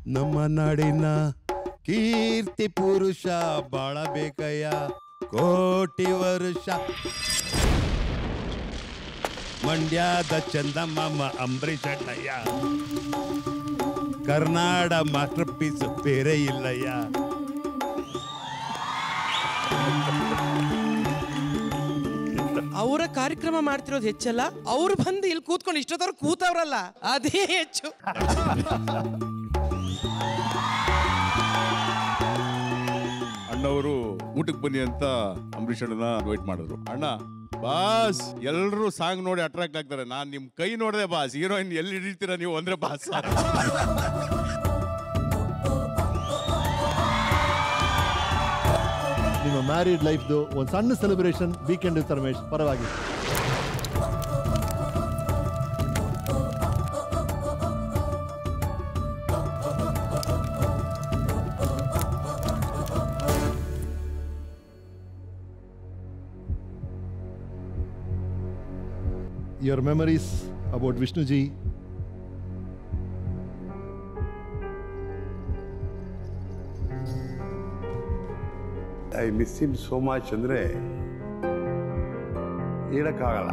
ನಮ್ಮ ನಾಡಿನ ಕೀರ್ತಿ ಪುರುಷ ಬಾಳಬೇಕಯ್ಯ ಕೋಟಿ ವರ್ಷ ಮಂಡ್ಯದ ಚಂದಮಾಮ ಅಂಬರೀಷ್ ಅಣ್ಣಯ್ಯ ಕರ್ನಾಡ ಮಾಸ್ಟರ್ ಪೀಸ್ ಬೇರೆ ಇಲ್ಲಯ್ಯ ಅವರ ಕಾರ್ಯಕ್ರಮ ಮಾಡ್ತಿರೋದು ಹೆಚ್ಚಲ್ಲ ಅವ್ರು ಬಂದು ಇಲ್ಲಿ ಕೂತ್ಕೊಂಡು ಇಷ್ಟೊತ್ತವ್ರು ಕೂತವ್ರಲ್ಲ ಅದೇ ಹೆಚ್ಚು ಅಣ್ಣವರು ಊಟಕ್ಕೆ ಬನ್ನಿ ಅಂತ ಅಂಬರೀಷ್ ಅಣ್ಣನ ವೇಟ್ ಮಾಡಿದ್ರು ಅಣ್ಣ ಬಾಸ್ ಎಲ್ಲರೂ ಸಾಂಗ್ ನೋಡಿ ಅಟ್ರಾಕ್ಟ್ ಆಗ್ತಾರೆ ನಾನ್ ನಿಮ್ ಕೈ ನೋಡಿದೆ ಬಾಸ್ ಹೀರೋಯಿನ್ ಎಲ್ಲಿ ಹಿಡಿತೀರಾ ನೀವು ಅಂದ್ರೆ ಬಾಸ್ ನಿಮ್ಮ ಮ್ಯಾರಿಡ್ ಲೈಫ್ದು ಒಂದು ಸಣ್ಣ ಸೆಲೆಬ್ರೇಷನ್ ವೀಕೆಂಡ್ ವಿತ್ ರಮೇಶ್ ಪರವಾಗಿ Your memories about Vishnuji I miss him so much ಅಂದರೆ ಹೇಳಕ್ಕಾಗಲ್ಲ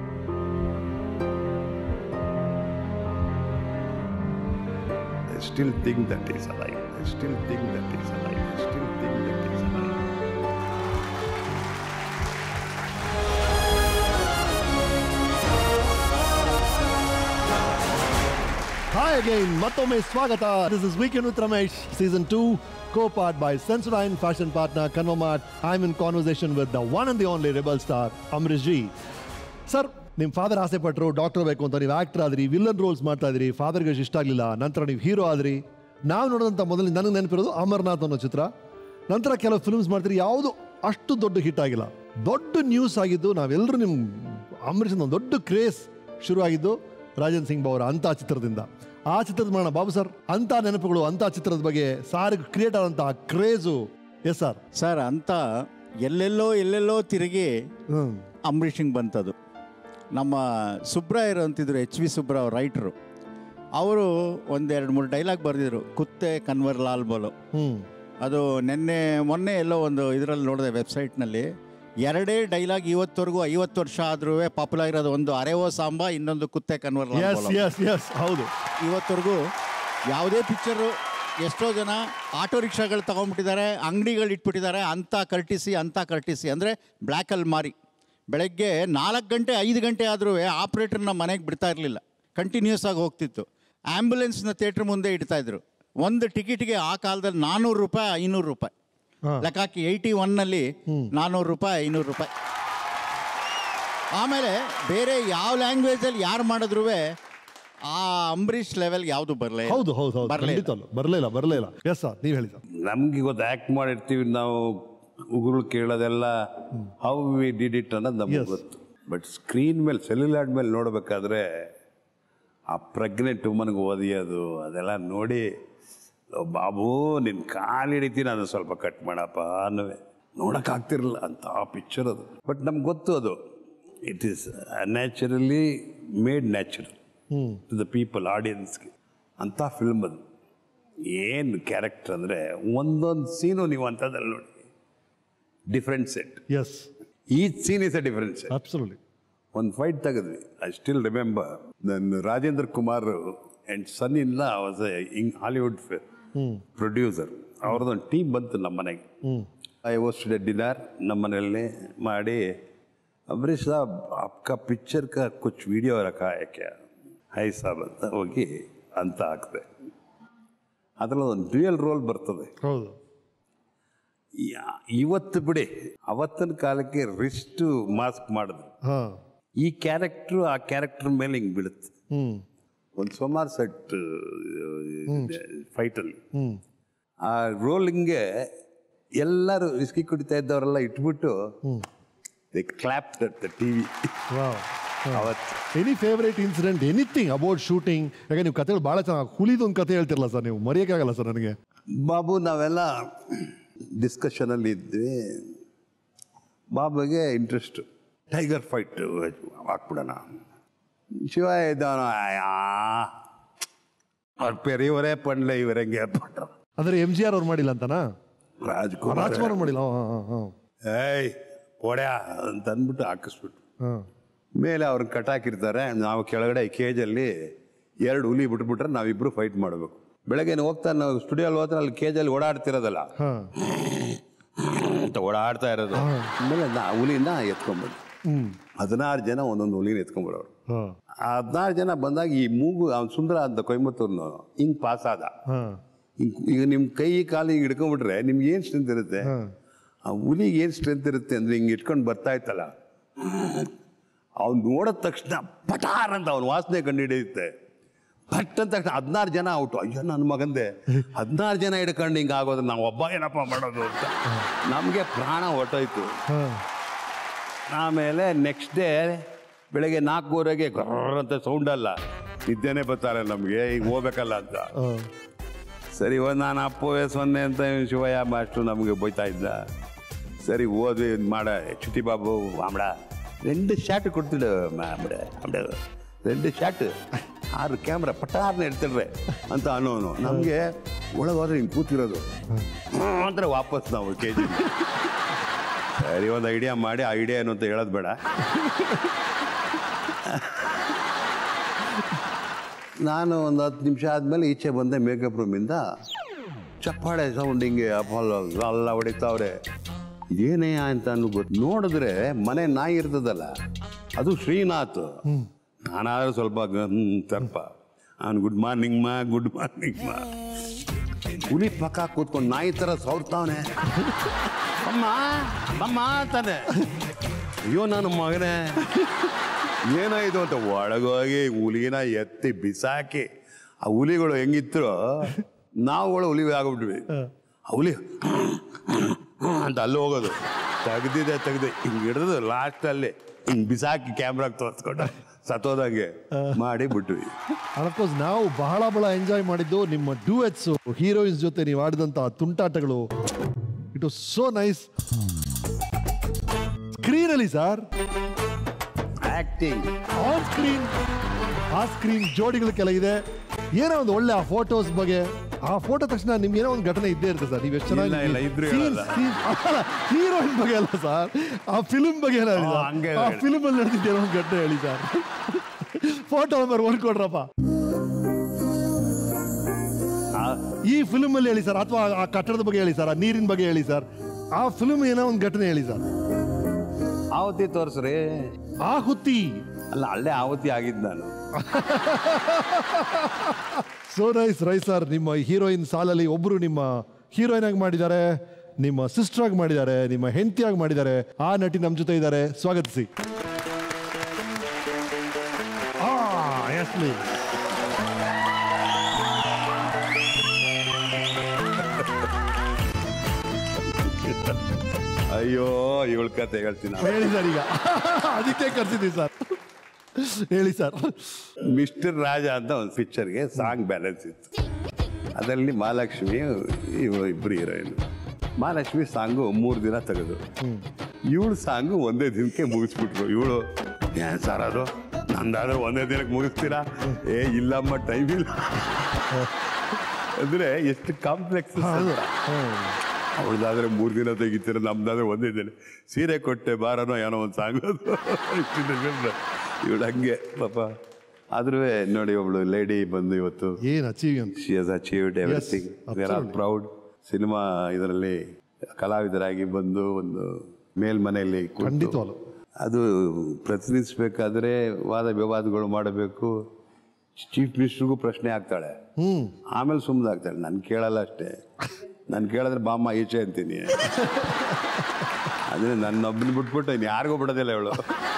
I still think that is alive I still think that is alive I still think that is alive hi again ಮತ್ತೊಮ್ಮೆ ಸ್ವಾಗತ this is weekend with Ramesh season two co part by ಸೆನ್ಸುರೈನ್ fashion partner ಕನ್ವಮಾರ್ಟ್ I in conversation with the one and the only rebel star Ambareesh ji sir ನಿಮ್ಮ father ಆಸೆ ಪಟ್ಟರು doctor ಬೇಕು ಅಂತ ನೀವು ಆಕ್ಟರ್ ಆದ್ರಿ ವಿಲನ್ ರೋಲ್ಸ್ ಮಾಡ್ತಾ ಇದ್ರಿ ಫಾದರ್ಗೆ ಇಷ್ಟ ಆಗಲಿಲ್ಲ ನಂತರ ನೀವು ಹೀರೋ ಆದ್ರಿ ನಾವು ನೋಡಿದಂಥ ಮೊದಲು ನನಗೆ ನೆನಪಿರೋದು ಅಮರ್ನಾಥ್ ಅನ್ನೋ ಚಿತ್ರ ನಂತರ ಕೆಲವು ಫಿಲ್ಮ್ಸ್ ಮಾಡ್ತೀರಿ ಯಾವುದು ಅಷ್ಟು ದೊಡ್ಡ ಹಿಟ್ ಆಗಿಲ್ಲ ದೊಡ್ಡ ನ್ಯೂಸ್ ಆಗಿದ್ದು ನಾವೆಲ್ಲರೂ ನಿಮ್ಮ ಅಂಬರೀಷ್ ಒಂದು ದೊಡ್ಡ ಕ್ರೇಸ್ ಶುರುವಾಗಿದ್ದು ರಾಜನ್ ಸಿಂಗ್ ಅವರ ಅಂತ ಚಿತ್ರದಿಂದ ಆ ಚಿತ್ರದ ಮಾಡೋಣ ಬಾಬು ಸರ್ ಅಂತ ನೆನಪುಗಳು ಅಂತ ಚಿತ್ರದ ಬಗ್ಗೆ ಸಾರಿಗೆ ಕ್ರಿಯೇಟ್ ಆದಂತಹ ಕ್ರೇಜು ಎಸ್ ಸರ್ ಸರ್ ಅಂತ ಎಲ್ಲೆಲ್ಲೋ ಎಲ್ಲೆಲ್ಲೋ ತಿರುಗಿ ಹ್ಮ್ ಅಂಬರೀಷಿಂಗ್ ಬಂತದು ನಮ್ಮ ಸುಬ್ರಾಯರು ಅಂತಿದ್ರು ಎಚ್ ವಿ ಸುಬ್ರಾವ್ ರೈಟ್ರು ಅವರು ಒಂದೆರಡು ಮೂರು ಡೈಲಾಗ್ ಬರೆದಿದ್ರು ಕುತ್ತೆ ಕನ್ವರ್ ಲಾಲ್ ಬೋಲೋ ಹ್ಮ್ ಅದು ನಿನ್ನೆ ಮೊನ್ನೆ ಎಲ್ಲೋ ಒಂದು ಇದರಲ್ಲಿ ನೋಡಿದೆ ವೆಬ್ಸೈಟ್ನಲ್ಲಿ ಎರಡೇ ಡೈಲಾಗ್ ಇವತ್ತವರೆಗೂ ಐವತ್ತು ವರ್ಷ ಆದ್ರೂ ಪಾಪ್ಯುಲರ್ ಇರೋದು ಒಂದು ಅರೆವೋ ಸಾಂಬ ಇನ್ನೊಂದು ಕುತ್ತೆ ಕನ್ವರ್ ಲಾಲ್ ಎಸ್ ಬೋಲೋ ಎಸ್ ಎಸ್ ಹೌದು ಇವತ್ತವರೆಗೂ ಯಾವುದೇ ಪಿಕ್ಚರು ಎಷ್ಟೋ ಜನ ಆಟೋ ರಿಕ್ಷಾಗಳು ತಗೊಂಡ್ಬಿಟ್ಟಿದ್ದಾರೆ ಅಂಗಡಿಗಳು ಇಟ್ಬಿಟ್ಟಿದ್ದಾರೆ ಅಂತ ಕರ್ಟಿಸಿ ಅಂತ ಕರ್ಟಿಸಿ ಅಂದರೆ ಬ್ಲ್ಯಾಕಲ್ಲಿ ಮಾರಿ ಬೆಳಗ್ಗೆ ನಾಲ್ಕು ಗಂಟೆ ಐದು ಗಂಟೆ ಆದರೂ ಆಪ್ರೇಟರ್ನ ಮನೆಗೆ ಬಿಡ್ತಾ ಇರಲಿಲ್ಲ ಕಂಟಿನ್ಯೂಸ್ ಆಗಿ ಹೋಗ್ತಿತ್ತು ಆ್ಯಂಬುಲೆನ್ಸ್ನ ಥಿಯೇಟ್ರ್ ಮುಂದೆ ಇಡ್ತಾಯಿದ್ರು ಒಂದು ಟಿಕೆಟ್ಗೆ ಆ ಕಾಲದಲ್ಲಿ ನಾನ್ನೂರು ರೂಪಾಯಿ ಐನೂರು ರೂಪಾಯಿ ಹಾ. ಲೆಕ್ಕ ಹಾಕಿ ಏಯ್ಟಿ ಒನ್ನಲ್ಲಿ ನಾನ್ನೂರು ರೂಪಾಯಿ ಐನೂರು ರೂಪಾಯಿ ಆಮೇಲೆ ಬೇರೆ ಯಾವ ಲ್ಯಾಂಗ್ವೇಜಲ್ಲಿ ಯಾರು ಮಾಡಿದ್ರು ಆ ಅಂಬರೀಷ್ ಲೆವೆಲ್ ಯಾವುದು ಬರಲೇ ಹೌದು ಹೌದು ಹೌದು ಬರಲೇ ಖಂಡಿತವಲ್ಲ ಬರಲಿಲ್ಲ ಬರಲಿಲ್ಲ ಎಸ್ ಸರ್ ನೀವು ಹೇಳಿ ಸರ್ ನಮ್ಗೆ ಇವತ್ತು ಆ್ಯಕ್ಟ್ ಮಾಡಿರ್ತೀವಿ ನಾವು ಉಗುರು ಕೇಳೋದೆಲ್ಲ ಹೌ ವಿ ಡಿಡ್ ಇಟ್ ಅನ್ನೋದು ನಮ್ಗೆ Yes. ಗೊತ್ತು ಬಟ್ ಸ್ಕ್ರೀನ್ ಮೇಲೆ ಸೆಲ್ಯುಲಾರ್ಡ್ ಮೇಲೆ ನೋಡಬೇಕಾದ್ರೆ ಆ ಪ್ರೆಗ್ನೆಂಟ್ ವುಮನ್ಗೆ ಓದಿಯೋದು ಅದೆಲ್ಲ ನೋಡಿ "ಓ ಬಾಬು ನಿನ್ನ ಕಾಲು ಹಿಡಿತೀನಿ ಅದನ್ನು ಸ್ವಲ್ಪ ಕಟ್ ಮಾಡಪ್ಪ ಅನ್ನುವೆ ನೋಡೋಕ್ಕಾಗ್ತಿರಲಿಲ್ಲ ಅಂತ ಆ ಪಿಕ್ಚರ್ ಅದು ಬಟ್ ನಮ್ಗೆ ಗೊತ್ತು ಅದು it is naturally made natural to the people ಆಡಿಯನ್ಸ್ಗೆ ಅಂಥ ಫಿಲ್ಮ್ ಅದು ಏನು ಕ್ಯಾರೆಕ್ಟರ್ ಅಂದರೆ ಒಂದೊಂದು ಸೀನು ನೀವು ಅಂಥದ್ರಲ್ಲಿ ನೋಡಿ different set yes each scene is a different set absolutely ಒಂದು ಫೈಟ್ ತೆಗೆದ್ವಿ ಐ ಸ್ಟಿಲ್ ರಿಮೆಂಬರ್ ನನ್ನ ರಾಜೇಂದ್ರ ಕುಮಾರ್ ಆ್ಯಂಡ್ ಸನ್ ಇಲ್ಲ ವಾಸ್ ಎ ಇಂಗ್ ಹಾಲಿವುಡ್ ಪ್ರೊಡ್ಯೂಸರ್ ಅವ್ರದ್ದೊಂದು ಟೀಮ್ ಬಂತು ನಮ್ಮ ಮನೆಗೆ ಐ ಹೋಸ್ಟೆಡ್ ಡಿನ್ನರ್ ನಮ್ಮ ಮನೆಯಲ್ಲಿ ಮಾಡಿ ಅಂಬರೀಷ್ ಸಾಬ್ ಅಪ್ಕ ಪಿಕ್ಚರ್ का कुछ वीडियो रखा है क्या ಹೈ ಸಾಬ್ ಅಂತ ಹೋಗಿ ಅಂತ ಹಾಕಿದೆ ಅದರಲ್ಲಿ ಒಂದು ಡ್ಯೂಯಲ್ ರೋಲ್ ಬರ್ತದೆ ಹೌದು ಯಾ- ಇವತ್ತು ಬಿಡಿ ಅವತ್ತಿನ ಕಾಲಕ್ಕೆ ರಿಸ್ಟ್ ಮಾಸ್ಕ್ ಮಾಡಿದ್ರು ಹಾ ಈ ಕ್ಯಾರೆಕ್ಟ್ರು ಆ ಕ್ಯಾರೆಕ್ಟರ್ ಮೇಲೆ ಹಿಂಗೆ ಬೀಳುತ್ತೆ ಹ್ಮ್ ಒಂದು ಸುಮಾರು ಸೆಟ್ ಫೈಟಲ್ಲಿ ಹ್ಮ್ ಆ ರೋಲಿಂಗ್ಗೆ ಎಲ್ಲರೂ ವಿಸ್ಕಿ ಕುಡಿತಾ ಇದ್ದವರೆಲ್ಲ ಇಟ್ಬಿಟ್ಟು they clap the T V wow ಅವತ್ತು any favourite incident anything about shooting ಯಾಕೆ ನೀವು ಕಥೆಗಳು ಭಾಳ ಚೆನ್ನಾಗಿ ಹುಲಿದೊಂದು ಕತೆ ಹೇಳ್ತಿರಲ್ಲ ಸರ್ ನೀವು ಮರೆಯೋಕ್ಕಾಗಲ್ಲ ಸರ್ ನನಗೆ ಬಾಬು ನಾವೆಲ್ಲ ಡಿಸ್ಕಷನಲ್ಲಿ ಇದ್ವಿ ಬಾಬುಗೆ ಇಂಟ್ರೆಸ್ಟು ಟೈಗರ್ ಫೈಟ್ ಹಾಕ್ಬಿಡೋಣ ಶಿವ ಇದ್ದವನು ಅವ್ರ ಪೆರಿಯವರೇ ಪಂಡ್ಲೆ ಇವರಂಗೆ ಪಟ್ರು ಅಂದ್ರೆ ಎಂ ಜಿ ಆರ್ ಅವ್ರು ಮಾಡಿಲ್ಲ ಅಂತನಾ ರಾಜ್ಕುಮಾರ್ ರಾಜ್ಕುಮಾರ್ ಮಾಡಿಲ್ಲ ಹಾಂ ಹಾಂ ಹಾಂ ಏಯ್ ಓಡ್ಯಾ ಅಂತ ಅಂದ್ಬಿಟ್ಟು ಹಾಕಿಸ್ಬಿಟ್ಟು ಹಾಂ ಮೇಲೆ ಅವ್ರನ್ನ ಕಟ್ಟಾಕಿರ್ತಾರೆ ನಾವು ಕೆಳಗಡೆ ಕೇಜಲ್ಲಿ ಎರಡು ಹುಲಿ ಬಿಟ್ಬಿಟ್ರೆ ನಾವಿಬ್ರು ಫೈಟ್ ಮಾಡಬೇಕು ಬೆಳಗ್ಗೆ ಹೋಗ್ತಾ ನಾವು ಸ್ಟುಡಿಯೋಲ್ಲಿ ಹೋದ್ರೆ ಅಲ್ಲಿ ಕೇಜಲ್ಲಿ ಓಡಾಡ್ತಿರೋದಲ್ಲ ಹಾಂ ಅಂತ ಓಡಾಡ್ತಾ ಇರೋದು ಆಮೇಲೆ ನಾ ಹುಲಿನ ಎತ್ಕೊಂಡ್ಬಂದು ಹ್ಮ್ ಹದಿನಾರು ಜನ ಒಂದೊಂದು ಹುಲಿನ ಎತ್ಕೊಂಡ್ಬರೋರು ಹಾಂ ಆ ಹದಿನಾರು ಜನ ಬಂದಾಗ ಈ ಮೂಗು ಅವ್ನು ಸುಂದರ ಅಂತ ಕೊಯಮತ್ತೂರ್ನು ಹಿಂಗೆ ಪಾಸ್ ಆದ ಹಾಂ ಹಿಂಗ್ ಈಗ ನಿಮ್ಮ ಕೈ ಕಾಲು ಹಿಂಗೆ ಹಿಡ್ಕೊಂಡ್ಬಿಟ್ರೆ ನಿಮ್ಗೆ ಏನು ಸ್ಟ್ರೆಂತ್ ಇರುತ್ತೆ ಹಾಂ ಆ ಹುಲಿಗೆ ಏನು ಸ್ಟ್ರೆಂತ್ ಇರುತ್ತೆ ಅಂದ್ರೆ ಹಿಂಗೆ ಇಟ್ಕೊಂಡು ಬರ್ತಾ ಇತ್ತಲ್ಲ ಅವ್ನು ನೋಡಿದ ತಕ್ಷಣ ಪಟಾರ್ ಅಂತ ಅವ್ನ ವಾಸನೆ ಕಂಡು ಹಿಡಿಯುತ್ತೆ ಪಟ್ ಅಂತ ತಕ್ಷಣ ಹದಿನಾರು ಜನ ಔಟು ಅಯ್ಯೋ ನನ್ನ ಮಗಂದೆ ಹದಿನಾರು ಜನ ಹಿಡ್ಕೊಂಡು ಹಿಂಗೆ ಆಗೋದು ನಾವು ಒಬ್ಬ ಏನಪ್ಪ ಮಾಡೋದು ಅಂತ ನಮಗೆ ಪ್ರಾಣ ಹೊಟ್ಟೋಯ್ತು ಹಾಂ ಆಮೇಲೆ ನೆಕ್ಸ್ಟ್ ಡೇ ಬೆಳಗ್ಗೆ ನಾಲ್ಕೂವರೆಗೆ ಗೊರ್ರ್ ಅಂತ ಸೌಂಡ್ ಅಲ್ಲ ನಿದ್ದೆನೇ ಬರ್ತಾರೆ ನಮಗೆ ಈಗ ಹೋಗ್ಬೇಕಲ್ಲ ಅಂತ ಹಾಂ ಸರಿ ಒಂದು ನಾನು ಅಪ್ಪವೇ ಸೊನ್ನೆ ಅಂತ ಇವ್ನು ಶಿವಯ್ಯ ಮಾಸ್ಟ್ರು ನಮಗೆ ಬೈತಾ ಇದ್ದ ಸರಿ ಓದಿ ಇದ್ ಮಾಡ ಚಿಟಿ ಬಾಬು ಆಮ್ಡ ரெண்டு ஷாட்டு கொடுத்துடு மேம்ட அப்படியே ரெண்டு ஷಾಟ್ ಆರು ಕ್ಯಾಮ್ರಾ ಪಟಾರ್ನ ಇಡ್ತಿರ್ರೆ ಅಂತ ಅನ್ನೋನು ನಮಗೆ ಒಳಗೆ ಹೋದ್ರೆ ಹಿಂಗೆ ಕೂತಿರೋದು ಅಂದ್ರೆ ವಾಪಸ್ ನಾವು ಕೆ ಜಿ ಸರಿ ಒಂದು ಐಡಿಯಾ ಮಾಡಿ ಆ ಐಡಿಯಾ ಏನು ಅಂತ ಹೇಳೋದು ಬೇಡ ನಾನು ಒಂದು ಹತ್ತು ನಿಮಿಷ ಆದಮೇಲೆ ಈಚೆ ಬಂದೆ ಮೇಕಪ್ ರೂಮಿಂದ ಚಪ್ಪಾಳೆ ಸೌಂಡ್ ಹಿಂಗೆ ಅಪಲ್ಲ ಎಲ್ಲ ಹೊಡಿತಾವ್ರೆ ಏನೇ ಅಂತ ಅನ್ನು ಗೊತ್ತು ನೋಡಿದ್ರೆ ಮನೆ ನಾಯಿ ಇರ್ತದಲ್ಲ ಅದು ಶ್ರೀನಾಥ್ ನಾನಾದ್ರೂ ಸ್ವಲ್ಪ ತರ್ಪ ಅವ್ನು ಗುಡ್ ಮಾರ್ನಿಂಗ್ ಮಾ ಗುಡ್ ಮಾರ್ನಿಂಗ್ ಮಾ ಹುಲಿ ಪಕ್ಕ ಕೂತ್ಕೊಂಡು ನಾಯಿ ಥರ ಸೌರ್ತಾವನೆ ಅಮ್ಮ ಅಮ್ಮ ಅಂತಾನೆ ಅಯ್ಯೋ ನನ್ನ ಮಗನೇ ಏನಾಯ್ತು ಅಂತ ಒಳಗೋಗಿ ಹುಲಿನ ಎತ್ತಿ ಬಿಸಾಕಿ ಆ ಹುಲಿಗಳು ಹೆಂಗಿತ್ತು ನಾವುಗಳು ಹುಲಿ ಆಗ್ಬಿಟ್ವಿ ಆ ಹುಲಿ ಅಂತ ಅಲ್ಲಿ ಹೋಗೋದು ತೆಗ್ದಿದೆ ತೆಗ್ದೆ ಹಿಂಗೆ ಹಿಡಿದು ಲಾಸ್ಟಲ್ಲಿ ಹಿಂಗೆ ಬಿಸಾಕಿ ಕ್ಯಾಮ್ರಾಗೆ ತೋರಿಸ್ಕೊಂಡು ಸತ್ತೋದಂಗೆ ಮಾಡಿ ಬಿಟ್ವಿ ಅಫ್ಕೋರ್ಸ್ ನಾವು ಬಹಳ ಬಹಳ ಎಂಜಾಯ್ ಮಾಡಿದ್ದು ನಿಮ್ಮ ಡ್ಯೂಯೆಟ್ಸ್ ಹೀರೋಯಿನ್ಸ್ ಜೊತೆ ನೀವು ಆಡಿದಂಥ ತುಂಟಾಟಗಳು ಇಟ್ ವಾಸ್ ಸೋ ನೈಸ್ ಸ್ಕ್ರೀನಲ್ಲಿ ಸರ್ ಆ್ಯಕ್ಟಿಂಗ್ ಆನ್ ಸ್ಕ್ರೀನ್ ಆ ಸ್ಕ್ರೀನ್ ಜೋಡಿಗಳು ಕೆಲ ಇದೆ ಏನೋ ಒಂದು ಒಳ್ಳೆ ಆ ಫೋಟೋಸ್ ಬಗ್ಗೆ ಆ ಫೋಟೋ ತಕ್ಷಣ ನಿಮ್ಗೆ ಏನೋ ಒಂದು ಘಟನೆ ಇದ್ದೇ ಇರುತ್ತೆ ಸರ್ ನೀವು ಎಷ್ಟು ಇಲ್ಲ, ಇಲ್ಲ, ಇಬ್ರು ಹೇಳಲ್ಲ. ಹೀರೋಯಿನ್ ಬಗ್ಗೆ ಅಲ್ಲ ಸರ್ ಆ ಫಿಲ್ಮ್ ಬಗ್ಗೆ ಏನೋ ಹೇಳಿ ಆ, sir. ಹಂಗೆ ಆ ಹೇಳಿ. ಫಿಲ್ಮ್ ಅಲ್ಲಿ ನಡೆದಿದ್ದ ಏನೋ ಒಂದು ಘಟನೆ ಹೇಳಿ ಸರ್ ಫೋಟೋ ನಂಬರ್ ಒನ್ ಕೊಡ್ರಪ್ಪ ಈ ಫಿಲ್ಮ್ ಅಲ್ಲಿ ಹೇಳಿ ಸರ್ ಅಥವಾ ಆ ಕಟ್ಟಡದ ಬಗ್ಗೆ ಹೇಳಿ ಸರ್ ಆ ನೀರಿನ ಬಗ್ಗೆ ಹೇಳಿ ಸರ್ ಆ ಫಿಲ್ಮ್ ಏನೋ ಒಂದು ಘಟನೆ ಹೇಳಿ ಸರ್ ಆವತ್ತಿ ತೋರಿಸ್ರಿ ಆ ಹುತ್ತಿ ಅಲ್ಲ ಅಲ್ಲೇ ಆವತ್ತಿ ಆಗಿದ್ದು ನಾನು ಸೋ ನೈಸ್ ರೈ ಸರ್ ನಿಮ್ಮ ಹೀರೋಯಿನ್ ಸಾಲಲ್ಲಿ ಒಬ್ರು ನಿಮ್ಮ ಹೀರೋಯಿನ್ ಆಗಿ ಮಾಡಿದ್ದಾರೆ ನಿಮ್ಮ ಸಿಸ್ಟರ್ ಆಗಿ ಮಾಡಿದ್ದಾರೆ ನಿಮ್ಮ ಹೆಂಡತಿಯಾಗಿ ಮಾಡಿದ್ದಾರೆ ಆ ನಟಿ ನಮ್ಮ ಜೊತೆ ಇದ್ದಾರೆ ಸ್ವಾಗತಿಸಿ ಆ, yes, please. ಅಯ್ಯೋ ಇವಳ ಕತೆ ಹೇಳ್ತೀನಿ ನಾನು. ಹೇಳಿ ಸರ್ ಈಗ ಅದಕ್ಕೆ ಕರ್ಸಿದ್ದೀವಿ ಸರ್ ಹೇಳಿ ಸರ್ ಮಿಸ್ಟರ್ ರಾಜ ಅಂತ ಒಂದು ಪಿಕ್ಚರ್ಗೆ ಸಾಂಗ್ ಬ್ಯಾಲೆನ್ಸ್ ಇತ್ತು ಅದರಲ್ಲಿ ಮಹಾಲಕ್ಷ್ಮಿ ಇವರು ಇಬ್ಬರು ಹೀರೋಯಿನ್ ಮಹಾಲಕ್ಷ್ಮಿ ಸಾಂಗು ಮೂರು ದಿನ ತೆಗೆದು ಇವಳು ಸಾಂಗು ಒಂದೇ ದಿನಕ್ಕೆ ಮುಗಿಸ್ಬಿಟ್ರು ಇವಳು ಏನ್ ಸರ್ ಅದು ನಂದಾದ್ರೆ ಒಂದೇ ದಿನಕ್ಕೆ ಮುಗಿಸ್ತೀರಾ ಏ ಇಲ್ಲಮ್ಮ ಟೈಮ್ ಇಲ್ಲ ಅಂದ್ರೆ ಎಷ್ಟು ಕಾಂಪ್ಲೆಕ್ಸ್ ಅವಳದಾದ್ರೆ ಮೂರು ದಿನ ತೆಗಿತೀರ ನಮ್ದಾದ್ರೆ ಒಂದೇ ದಿನ ಸೀರೆ ಕೊಟ್ಟೆ ಬಾರನೋ ಏನೋ ಒಂದು ಸಾಂಗ್ ಇವಳು ಹಂಗೆ ಪಾಪ ಆದ್ರೂ ನೋಡಿ ಒಬ್ಳು ಲೇಡಿ ಬಂದು ಇವತ್ತು ಏನ್ achievement she has achieved everything we're are proud cinema ಇದರಲ್ಲಿ ಕಲಾವಿದರಾಗಿ ಬಂದು ಒಂದು ಮೇಲ್ಮನೆಯಲ್ಲಿ ಕೂತು ಖಂಡಿತವಾಗ್ಲು. ಅದು ಪ್ರತಿನಿಧಿಸ್ಬೇಕಾದ್ರೆ ವಾದ ವಿವಾದಗಳು ಮಾಡಬೇಕು ಚೀಫ್ ಮಿನಿಸ್ಟ್ರಿಗೂ ಪ್ರಶ್ನೆ ಆಗ್ತಾಳೆ ಹ್ಮ್ ಆಮೇಲೆ ಸುಮ್ಮನೆ ಆಗ್ತಾಳೆ ನಾನು ಕೇಳಲ್ಲ ಅಷ್ಟೇ ನಾನು ಕೇಳಿದ್ರೆ ಬಾಮ್ಮ ಈಚೆ ಅಂತೀನಿ ಅದೇ ನನ್ನೊಬ್ಬನ ಬಿಟ್ಬಿಟ್ಟು ಇನ್ನು ಯಾರಿಗೂ ಬಿಡೋದಿಲ್ಲ ಇವಳು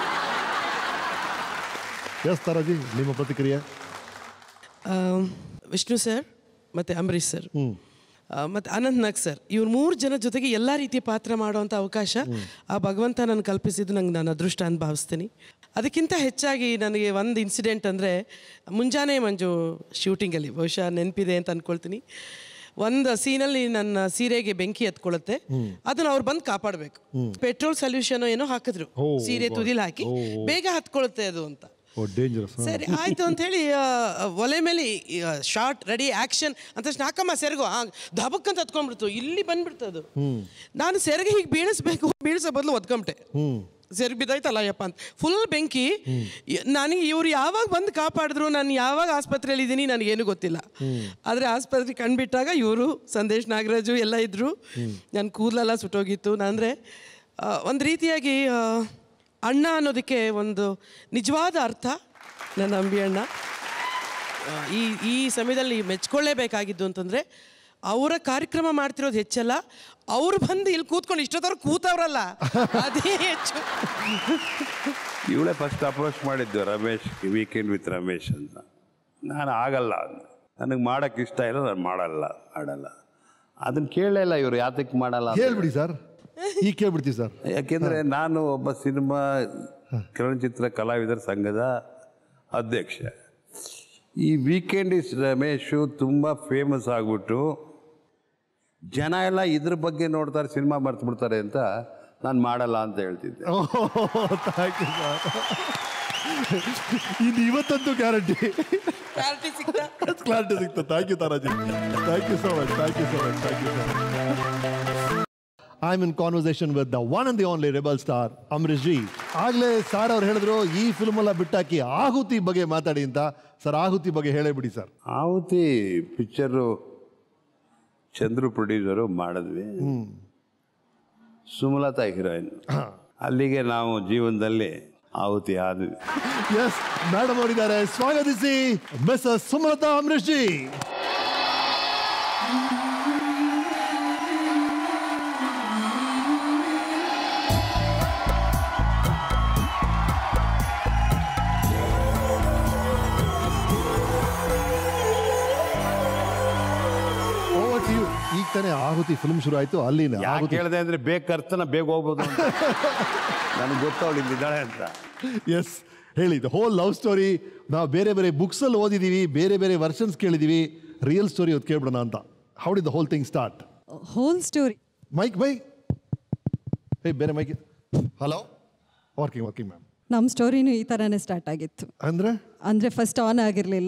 ಎಸ್ ತಾರಾಜಿ ನಿಮ್ಮ ಪ್ರತಿಕ್ರಿಯೆ ಆಮ್, ವಿಷ್ಣು ಸರ್ ಮತ್ತು ಅಂಬರೀಷ್ ಸರ್ ಮತ್ತು ಅನಂತ್ ನಾಗ್ ಸರ್ ಇವ್ರು ಮೂರು ಜನ ಜೊತೆಗೆ ಎಲ್ಲ ರೀತಿಯ ಪಾತ್ರ ಮಾಡುವಂಥ ಅವಕಾಶ ಆ ಭಗವಂತ ನಾನು ಕಲ್ಪಿಸಿದ್ದು ನಂಗೆ ನಾನು ಅದೃಷ್ಟ ಅಂತ ಭಾವಿಸ್ತೀನಿ ಅದಕ್ಕಿಂತ ಹೆಚ್ಚಾಗಿ ನನಗೆ ಒಂದು ಇನ್ಸಿಡೆಂಟ್ ಅಂದರೆ ಮುಂಜಾನೆ ಮಂಜು ಶೂಟಿಂಗಲ್ಲಿ ಬಹುಶಃ ನೆನಪಿದೆ ಅಂತ ಅಂದ್ಕೊಳ್ತೀನಿ ಒಂದು ಸೀನಲ್ಲಿ ನನ್ನ ಸೀರೆಗೆ ಬೆಂಕಿ ಹತ್ಕೊಳ್ಳುತ್ತೆ ಅದನ್ನ ಅವ್ರು ಬಂದು ಕಾಪಾಡಬೇಕು ಪೆಟ್ರೋಲ್ ಸೊಲ್ಯೂಷನ್ ಏನೋ ಹಾಕಿದ್ರು ಸೀರೆ ತುದಿಲ್ ಹಾಕಿ ಬೇಗ ಹತ್ಕೊಳ್ಳುತ್ತೆ ಅದು ಅಂತ ಓ ಡೇಂಜರಸ್ ಸರಿ ಆಯ್ತು ಅಂತ ಹೇಳಿ ಒಲೆ ಮೇಲೆ ಶಾರ್ಟ್ ರೆಡಿ ಆಕ್ಷನ್ ಅಂತ ತಕ್ಷಣ ಹಾಕಮ್ಮ ಸೆರಗು ಆ ದಬಕ್ ಅಂತ ಹತ್ಕೊಂಡ್ಬಿಡ್ತು ಇಲ್ಲಿ ಬಂದ್ಬಿಡ್ತು ಅದು ನಾನು ಸೆರಗು ಹೀಗೆ ಬೀಳಿಸ್ಬೇಕು ಬೀಳಿಸೋ ಬದಲು ಒದ್ಕೊಂಬಿಟ್ಟೆ ಸೆರಗು ಬಿದ್ದಾಯ್ತಲ್ಲ ಅಯ್ಯಪ್ಪ ಅಂತ ಫುಲ್ ಬೆಂಕಿ ಯ- ನನಗೆ ಇವ್ರು ಯಾವಾಗ ಬಂದು ಕಾಪಾಡಿದ್ರು ನಾನು ಯಾವಾಗ ಆಸ್ಪತ್ರೆಯಲ್ಲಿ ಇದ್ದೀನಿ ನನಗೇನು ಗೊತ್ತಿಲ್ಲ ಆದರೆ ಆಸ್ಪತ್ರೆ ಕಂಡುಬಿಟ್ಟಾಗ ಇವರು ಸಂದೇಶ್ ನಾಗರಾಜು ಎಲ್ಲ ಇದ್ದರು ನನ್ನ ಕೂದಲೆಲ್ಲ ಸುಟ್ಟೋಗಿತ್ತು ಅಂದರೆ ಒಂದು ರೀತಿಯಾಗಿ ಆ, ಅಣ್ಣ ಅನ್ನೋದಕ್ಕೆ ಒಂದು ನಿಜವಾದ ಅರ್ಥ ನನ್ನ ಅಂಬಿ ಅಣ್ಣ ಆ, ಈ ಈ ಸಮಯದಲ್ಲಿ ಮೆಚ್ಕೊಳ್ಳೇಬೇಕಾಗಿದ್ದು ಅಂತಂದರೆ ಅವರ ಕಾರ್ಯಕ್ರಮ ಮಾಡ್ತಿರೋದು ಹೆಚ್ಚಲ್ಲ ಅವ್ರು ಬಂದು ಇಲ್ಲಿ ಕೂತ್ಕೊಂಡು ಇಷ್ಟೊತ್ತವ್ರು ಕೂತವ್ರಲ್ಲ ಅದೇ ಹೆಚ್ಚು ಇವಳೇ ಫಸ್ಟ್ ಅಪ್ರೋಚ್ ಮಾಡಿದ್ದು ರಮೇಶ್ ವೀಕೆಂಡ್ ವಿತ್ ರಮೇಶ್ ಅಂತ ನಾನು ಆಗಲ್ಲ ಅಂದೆ. ನನಗೆ ಮಾಡೋಕ್ಕೆ ಇಷ್ಟ ಇಲ್ಲ ನಾನು ಮಾಡಲ್ಲ ಮಾಡಲ್ಲ ಅದನ್ನು ಕೇಳೇ ಇಲ್ಲ ಇವರು ಯಾತಕ್ಕೆ ಮಾಡಲ್ಲ ಅಂತ. ಹೇಳ್ಬಿಡಿ ಸರ್ ಈಗ ಕೇಳ್ಬಿಡ್ತೀವಿ ಸರ್ ಯಾಕೆಂದರೆ ನಾನು ಒಬ್ಬ ಸಿನಿಮಾ ಚಲನಚಿತ್ರ ಕಲಾವಿದರ ಸಂಘದ ಅಧ್ಯಕ್ಷ ಈ ವೀಕೆಂಡ್ ಇಸ್ ರಮೇಶು ತುಂಬ ಫೇಮಸ್ ಆಗಿಬಿಟ್ಟು ಜನ ಎಲ್ಲ ಇದ್ರ ಬಗ್ಗೆ ನೋಡ್ತಾರೆ ಸಿನಿಮಾ ಮರ್ತು ಬಿಡ್ತಾರೆ ಅಂತ ನಾನು ಮಾಡಲ್ಲ ಅಂತ ಹೇಳ್ತಿದ್ದೆ ಥ್ಯಾಂಕ್ ಯು ಸರ್ ಇದು ಇವತ್ತಂತೂ ಗ್ಯಾರಂಟಿ ಕ್ಲಾರಿಟಿ ಸಿಗ್ತಾ ಕ್ಲಾರಿಟಿ ಸಿಗ್ತದೆ thank you Taraji thank you so much thank you so much thank you so much I am in conversation with the one and the only rebel star Ambareesh ji ಆಗಲೇ sir ಅವ್ರು ಹೇಳಿದ್ರು ಈ film ಎಲ್ಲ ಬಿಟ್ಟಾಕಿ ಆಹುತಿ ಬಗ್ಗೆ ಮಾತಾಡಿ ಅಂತ ಸರ್ ಆಹುತಿ ಬಗ್ಗೆ ಹೇಳೇ ಬಿಡಿ ಸರ್ ಆವತಿ ಪಿಕ್ಚರು ಚಂದ್ರು ಪ್ರೊಡ್ಯೂಸರು ಮಾಡಿದ್ವಿ ಸುಮಲತಾ ಹೀರೋಯಿನ್ ಅಲ್ಲಿಗೆ ನಾವು ಜೀವನದಲ್ಲಿ ಆಹುತಿ ಆದ್ವಿ ಎಸ್ ಮೇಡಮ್ ಅವರಿದ್ದಾರೆ ಸ್ವಾಗತಿಸಿ Mrs Sumalatha Ambareesh ji Over to you. ಈಗ ತಾನೇ ಆಹುತಿ ಫಿಲ್ಮ್ ಶುರು ಆಯ್ತು ಅಲ್ಲಿನ ಯಾಕೆ ಆಹುತಿ ಹೇಳಿದೆ ಅಂದ್ರೆ ಬೇಕರ್ತನ ಬೇಗ ಹೋಗ್ಬೋದು ಅಂತ ನನಗೆ ಗೊತ್ತವಳು ಇಲ್ಲಿದ್ದಾಳೆ ಅಂತ ಎಸ್ ಹೇಳಿ ದ ಹೋಲ್ ಲವ್ ಸ್ಟೋರಿ ನಾವು ಬೇರೆ ಬೇರೆ ಬುಕ್ಸಲ್ಲಿ ಓದಿದ್ದೀವಿ ಬೇರೆ ಬೇರೆ ವರ್ಷನ್ಸ್ ಕೇಳಿದ್ದೀವಿ ರಿಯಲ್ ಸ್ಟೋರಿ ಹೊತ್ತು ಕೇಳ್ಬಿಡೋಣ ಅಂತ how did the whole thing start whole story mike bye hey ಬೇರೆ mike hello working working ma'am ನಮ್ಮ ಸ್ಟೋರಿನೂ ಈ ಥರನೇ ಸ್ಟಾರ್ಟ್ ಆಗಿತ್ತು ಅಂದರೆ ಅಂದರೆ ಫಸ್ಟ್ ಆನ್ ಆಗಿರಲಿಲ್ಲ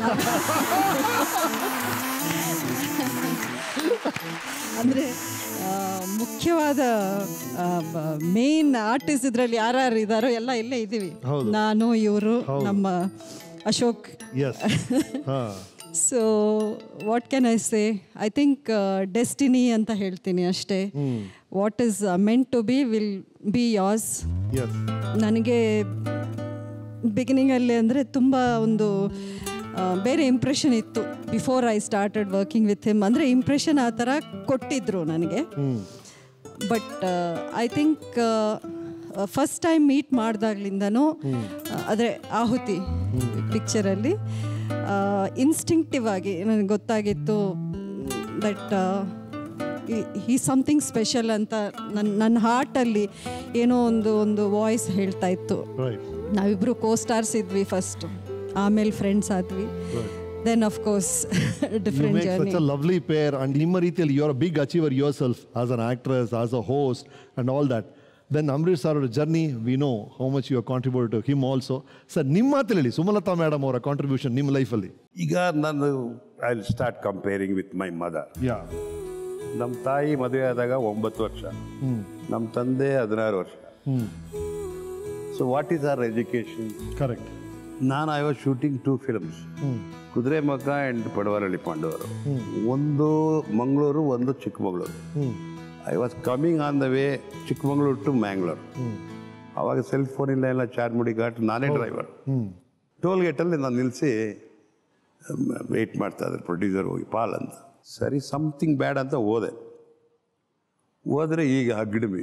ಅಂದರೆ ಮುಖ್ಯವಾದ ಮೇನ್ ಆರ್ಟಿಸ್ಟ್ ಇದರಲ್ಲಿ ಯಾರ್ಯಾರು ಇದ್ದಾರೋ ಎಲ್ಲ ಇಲ್ಲೇ ಇದ್ದೀವಿ ನಾನು ಇವರು ನಮ್ಮ ಅಶೋಕ್ ಎಸ್ ಹಾಂ so what can I say I think destiny ಅಂತ ಹೇಳ್ತೀನಿ ಅಷ್ಟೇ what is meant to be will be yes yes ನನಗೆ ಬಿಗಿನಿಂಗಲ್ಲಿ ಅಂದರೆ ತುಂಬ ಒಂದು ಆ, ಬೇರೆ ಇಂಪ್ರೆಷನ್ ಇತ್ತು before I started working with him ಅಂದರೆ ಇಂಪ್ರೆಷನ್ ಆ ಥರ ಕೊಟ್ಟಿದ್ರು ನನಗೆ but I think first time meet ಮಾಡಿದಾಗ್ಲಿಂದನೂ ಅಂದರೆ ಆಹುತಿ ಪಿಕ್ಚರಲ್ಲಿ ಇನ್ಸ್ಟಿಂಕ್ಟಿವ್ ಆಗಿ ನನಗೆ ಗೊತ್ತಾಗಿತ್ತು ದಟ್ ಈ ಸಮಥಿಂಗ್ ಸ್ಪೆಷಲ್ ಅಂತ ನನ್ನ ನನ್ನ ಹಾರ್ಟಲ್ಲಿ ಏನೋ ಒಂದು ಒಂದು ವಾಯ್ಸ್ ಹೇಳ್ತಾ ಇತ್ತು ರೈಟ್ ನಾವಿಬ್ರು ಕೋ ಸ್ಟಾರ್ಸ್ ಇದ್ವಿ ಫಸ್ಟ್ ಆಮೇಲೆ ಫ್ರೆಂಡ್ಸ್ ಆದ್ವಿ then of course you different make journey such a lovely pair and ನಿಮ್ಮ ರೀತಿಯಲ್ಲಿ you are a big achiever yourself as an actress as a host and all that then Ambareesh sir ಅವರ journey we know how much you are contribute to him also sir ನಿಮ್ಮ ಮಾತಲ್ಲಿ ಹೇಳಿ Sumalatha madam ಅವರ contribution ನಿಮ್ಮ ಲೈಫಲ್ಲಿ ಈಗ ನಾನು I start comparing with my mother yeah ನಮ್ಮ ತಾಯಿ ಮದುವೆ ಆದಾಗ ಒಂಬತ್ತು ವರ್ಷ ನಮ್ಮ ತಂದೆ ಹದಿನಾರು ವರ್ಷ so what is our education correct ನಾನು I was shooting two films Kuduremukha and Padavaralli Pandavaru ಒಂದು ಮಂಗಳೂರು ಒಂದು Chikkamagaluru I was coming on the way Chikkamagaluru to Mangalore ಅವಾಗ ಸೆಲ್ ಫೋನ್ ಇಲ್ಲ ಎಲ್ಲ ಚಾರ್ಮುಡಿ ಘಾಟ್ ನಾನೇ ಡ್ರೈವರ್ ಟೋಲ್ ಗೇಟಲ್ಲಿ ನಾನು ನಿಲ್ಲಿಸಿ ವೆಯ್ಟ್ ಮಾಡ್ತಾ ಇದ್ದಾರೆ ಪ್ರೊಡ್ಯೂಸರ್ ಹೋಗಿ ಪಾಲ್ ಅಂತ ಸರಿ ಸಮಥಿಂಗ್ ಬ್ಯಾಡ್ ಅಂತ ಹೋದೆ ಹೋದರೆ ಈಗ ಅಗ್ಡಿಮಿ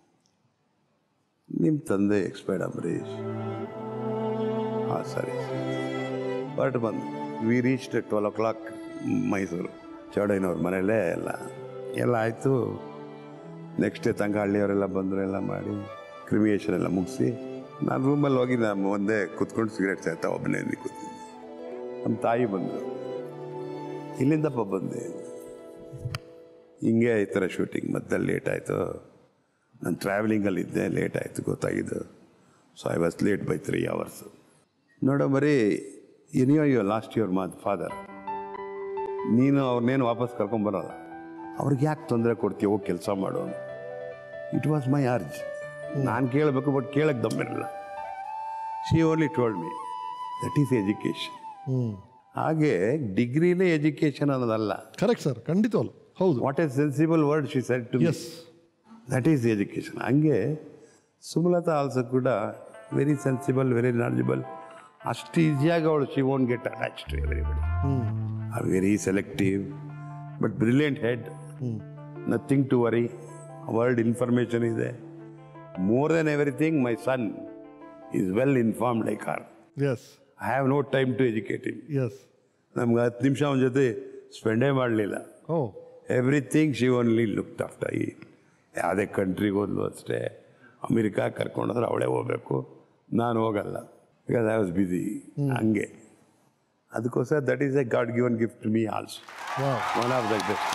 ನಿಮ್ಮ ತಂದೆ ಎಕ್ಸ್ಪೈರ್ಡ್ ಅಂಬರೀಶ್ ಹಾಂ ಸರಿ ಹೊರಟು ಬಂದು we reached twelve o'clock Mysuru ಚೌಡಯ್ಯನವ್ರ ಮನೆಯಲ್ಲೇ ಎಲ್ಲ ಎಲ್ಲ ಆಯಿತು ನೆಕ್ಸ್ಟ್ ಡೇ ತಂಗಹಳ್ಳಿಯವರೆಲ್ಲ ಬಂದರು ಎಲ್ಲ ಮಾಡಿ ಕ್ರಿಮಿಯೇಷನ್ ಎಲ್ಲ ಮುಗಿಸಿ ನಾನು ರೂಮಲ್ಲಿ ಹೋಗಿ ನಾನು ಒಂದೇ ಕೂತ್ಕೊಂಡು ಸಿಗರೇಟ್ ಸೇರ್ತಾ ಒಬ್ಬನೇ ಕೂತಿದ್ದೆ ನಮ್ಮ ತಾಯಿ ಬಂದರು ಇಲ್ಲಿಂದಪ್ಪ ಬಂದೆ ಹಿಂಗೆ ಈ ಥರ ಶೂಟಿಂಗ್ ಮತ್ತೆ ಲೇಟ್ ಆಯಿತು ನಾನು ಟ್ರಾವೆಲಿಂಗಲ್ಲಿದ್ದೆ ಲೇಟ್ ಆಯಿತು ಗೊತ್ತಾಗಿದ್ದು so I was late by three hours ನೋಡೋ ಬರೀ ಎನಿಯೋ ಯು ಲಾಸ್ಟ್ ಯುವರ್ ಮಾತ್ ಫಾದರ್ ನೀನು ಅವ್ರನ್ನೇನು ವಾಪಸ್ ಕರ್ಕೊಂಬರಲ್ಲ ಅವ್ರಿಗೆ ಯಾಕೆ ತೊಂದರೆ ಕೊಡ್ತೀಯ ಹೋಗಿ ಕೆಲಸ ಮಾಡು ಇಟ್ ವಾಸ್ ಮೈ ಅರ್ಜ್ ನಾನು ಕೇಳಬೇಕು ಬಟ್ ಕೇಳಕ್ಕೆ ದಮ್ಮಿರಲಿಲ್ಲ she only told me that is education ಹಾಗೆ ಡಿಗ್ರಿಲೇ ಎಜುಕೇಷನ್ ಅನ್ನೋದಲ್ಲ ಕರೆಕ್ಟ್ ಸರ್ ಖಂಡಿತವಲ್ಲ ಹೌದು what a sensible word she said to us that is education ಹಂಗೆ ಸುಮಲತಾ ಆಲ್ಸೋ ಕೂಡ ವೆರಿ ಸೆನ್ಸಿಬಲ್ ವೆರಿ ನಾಲೆಜಬಲ್ ಅಷ್ಟು ಈಸಿಯಾಗಿ ಅವಳು she own get attach to everybody very selective but brilliant head nothing to worry world information ಇದೆ more then everything my son is well informed like R S I have no time to educate him yes ನಮ್ಗೆ ಹತ್ತು ನಿಮಿಷ ಅವನ ಜೊತೆ ಸ್ಪೆಂಡೇ ಮಾಡಲಿಲ್ಲ oh everything she only looked after ಈ ಯಾವುದೇ ಕಂಟ್ರಿಗೆ ಹೋದ್ಲು ಅಷ್ಟೇ ಅಮೆರಿಕಾ ಕರ್ಕೊಂಡೋದ್ರೆ ಅವಳೇ ಹೋಗ್ಬೇಕು ನಾನು ಹೋಗಲ್ಲ ಬಿಕಾಸ್ ಐ ವಾಸ್ ಬಿಸಿ ಹಂಗೆ ಅದಕ್ಕೋಸ್ಕರ that is a God given gift to me also wow one of the best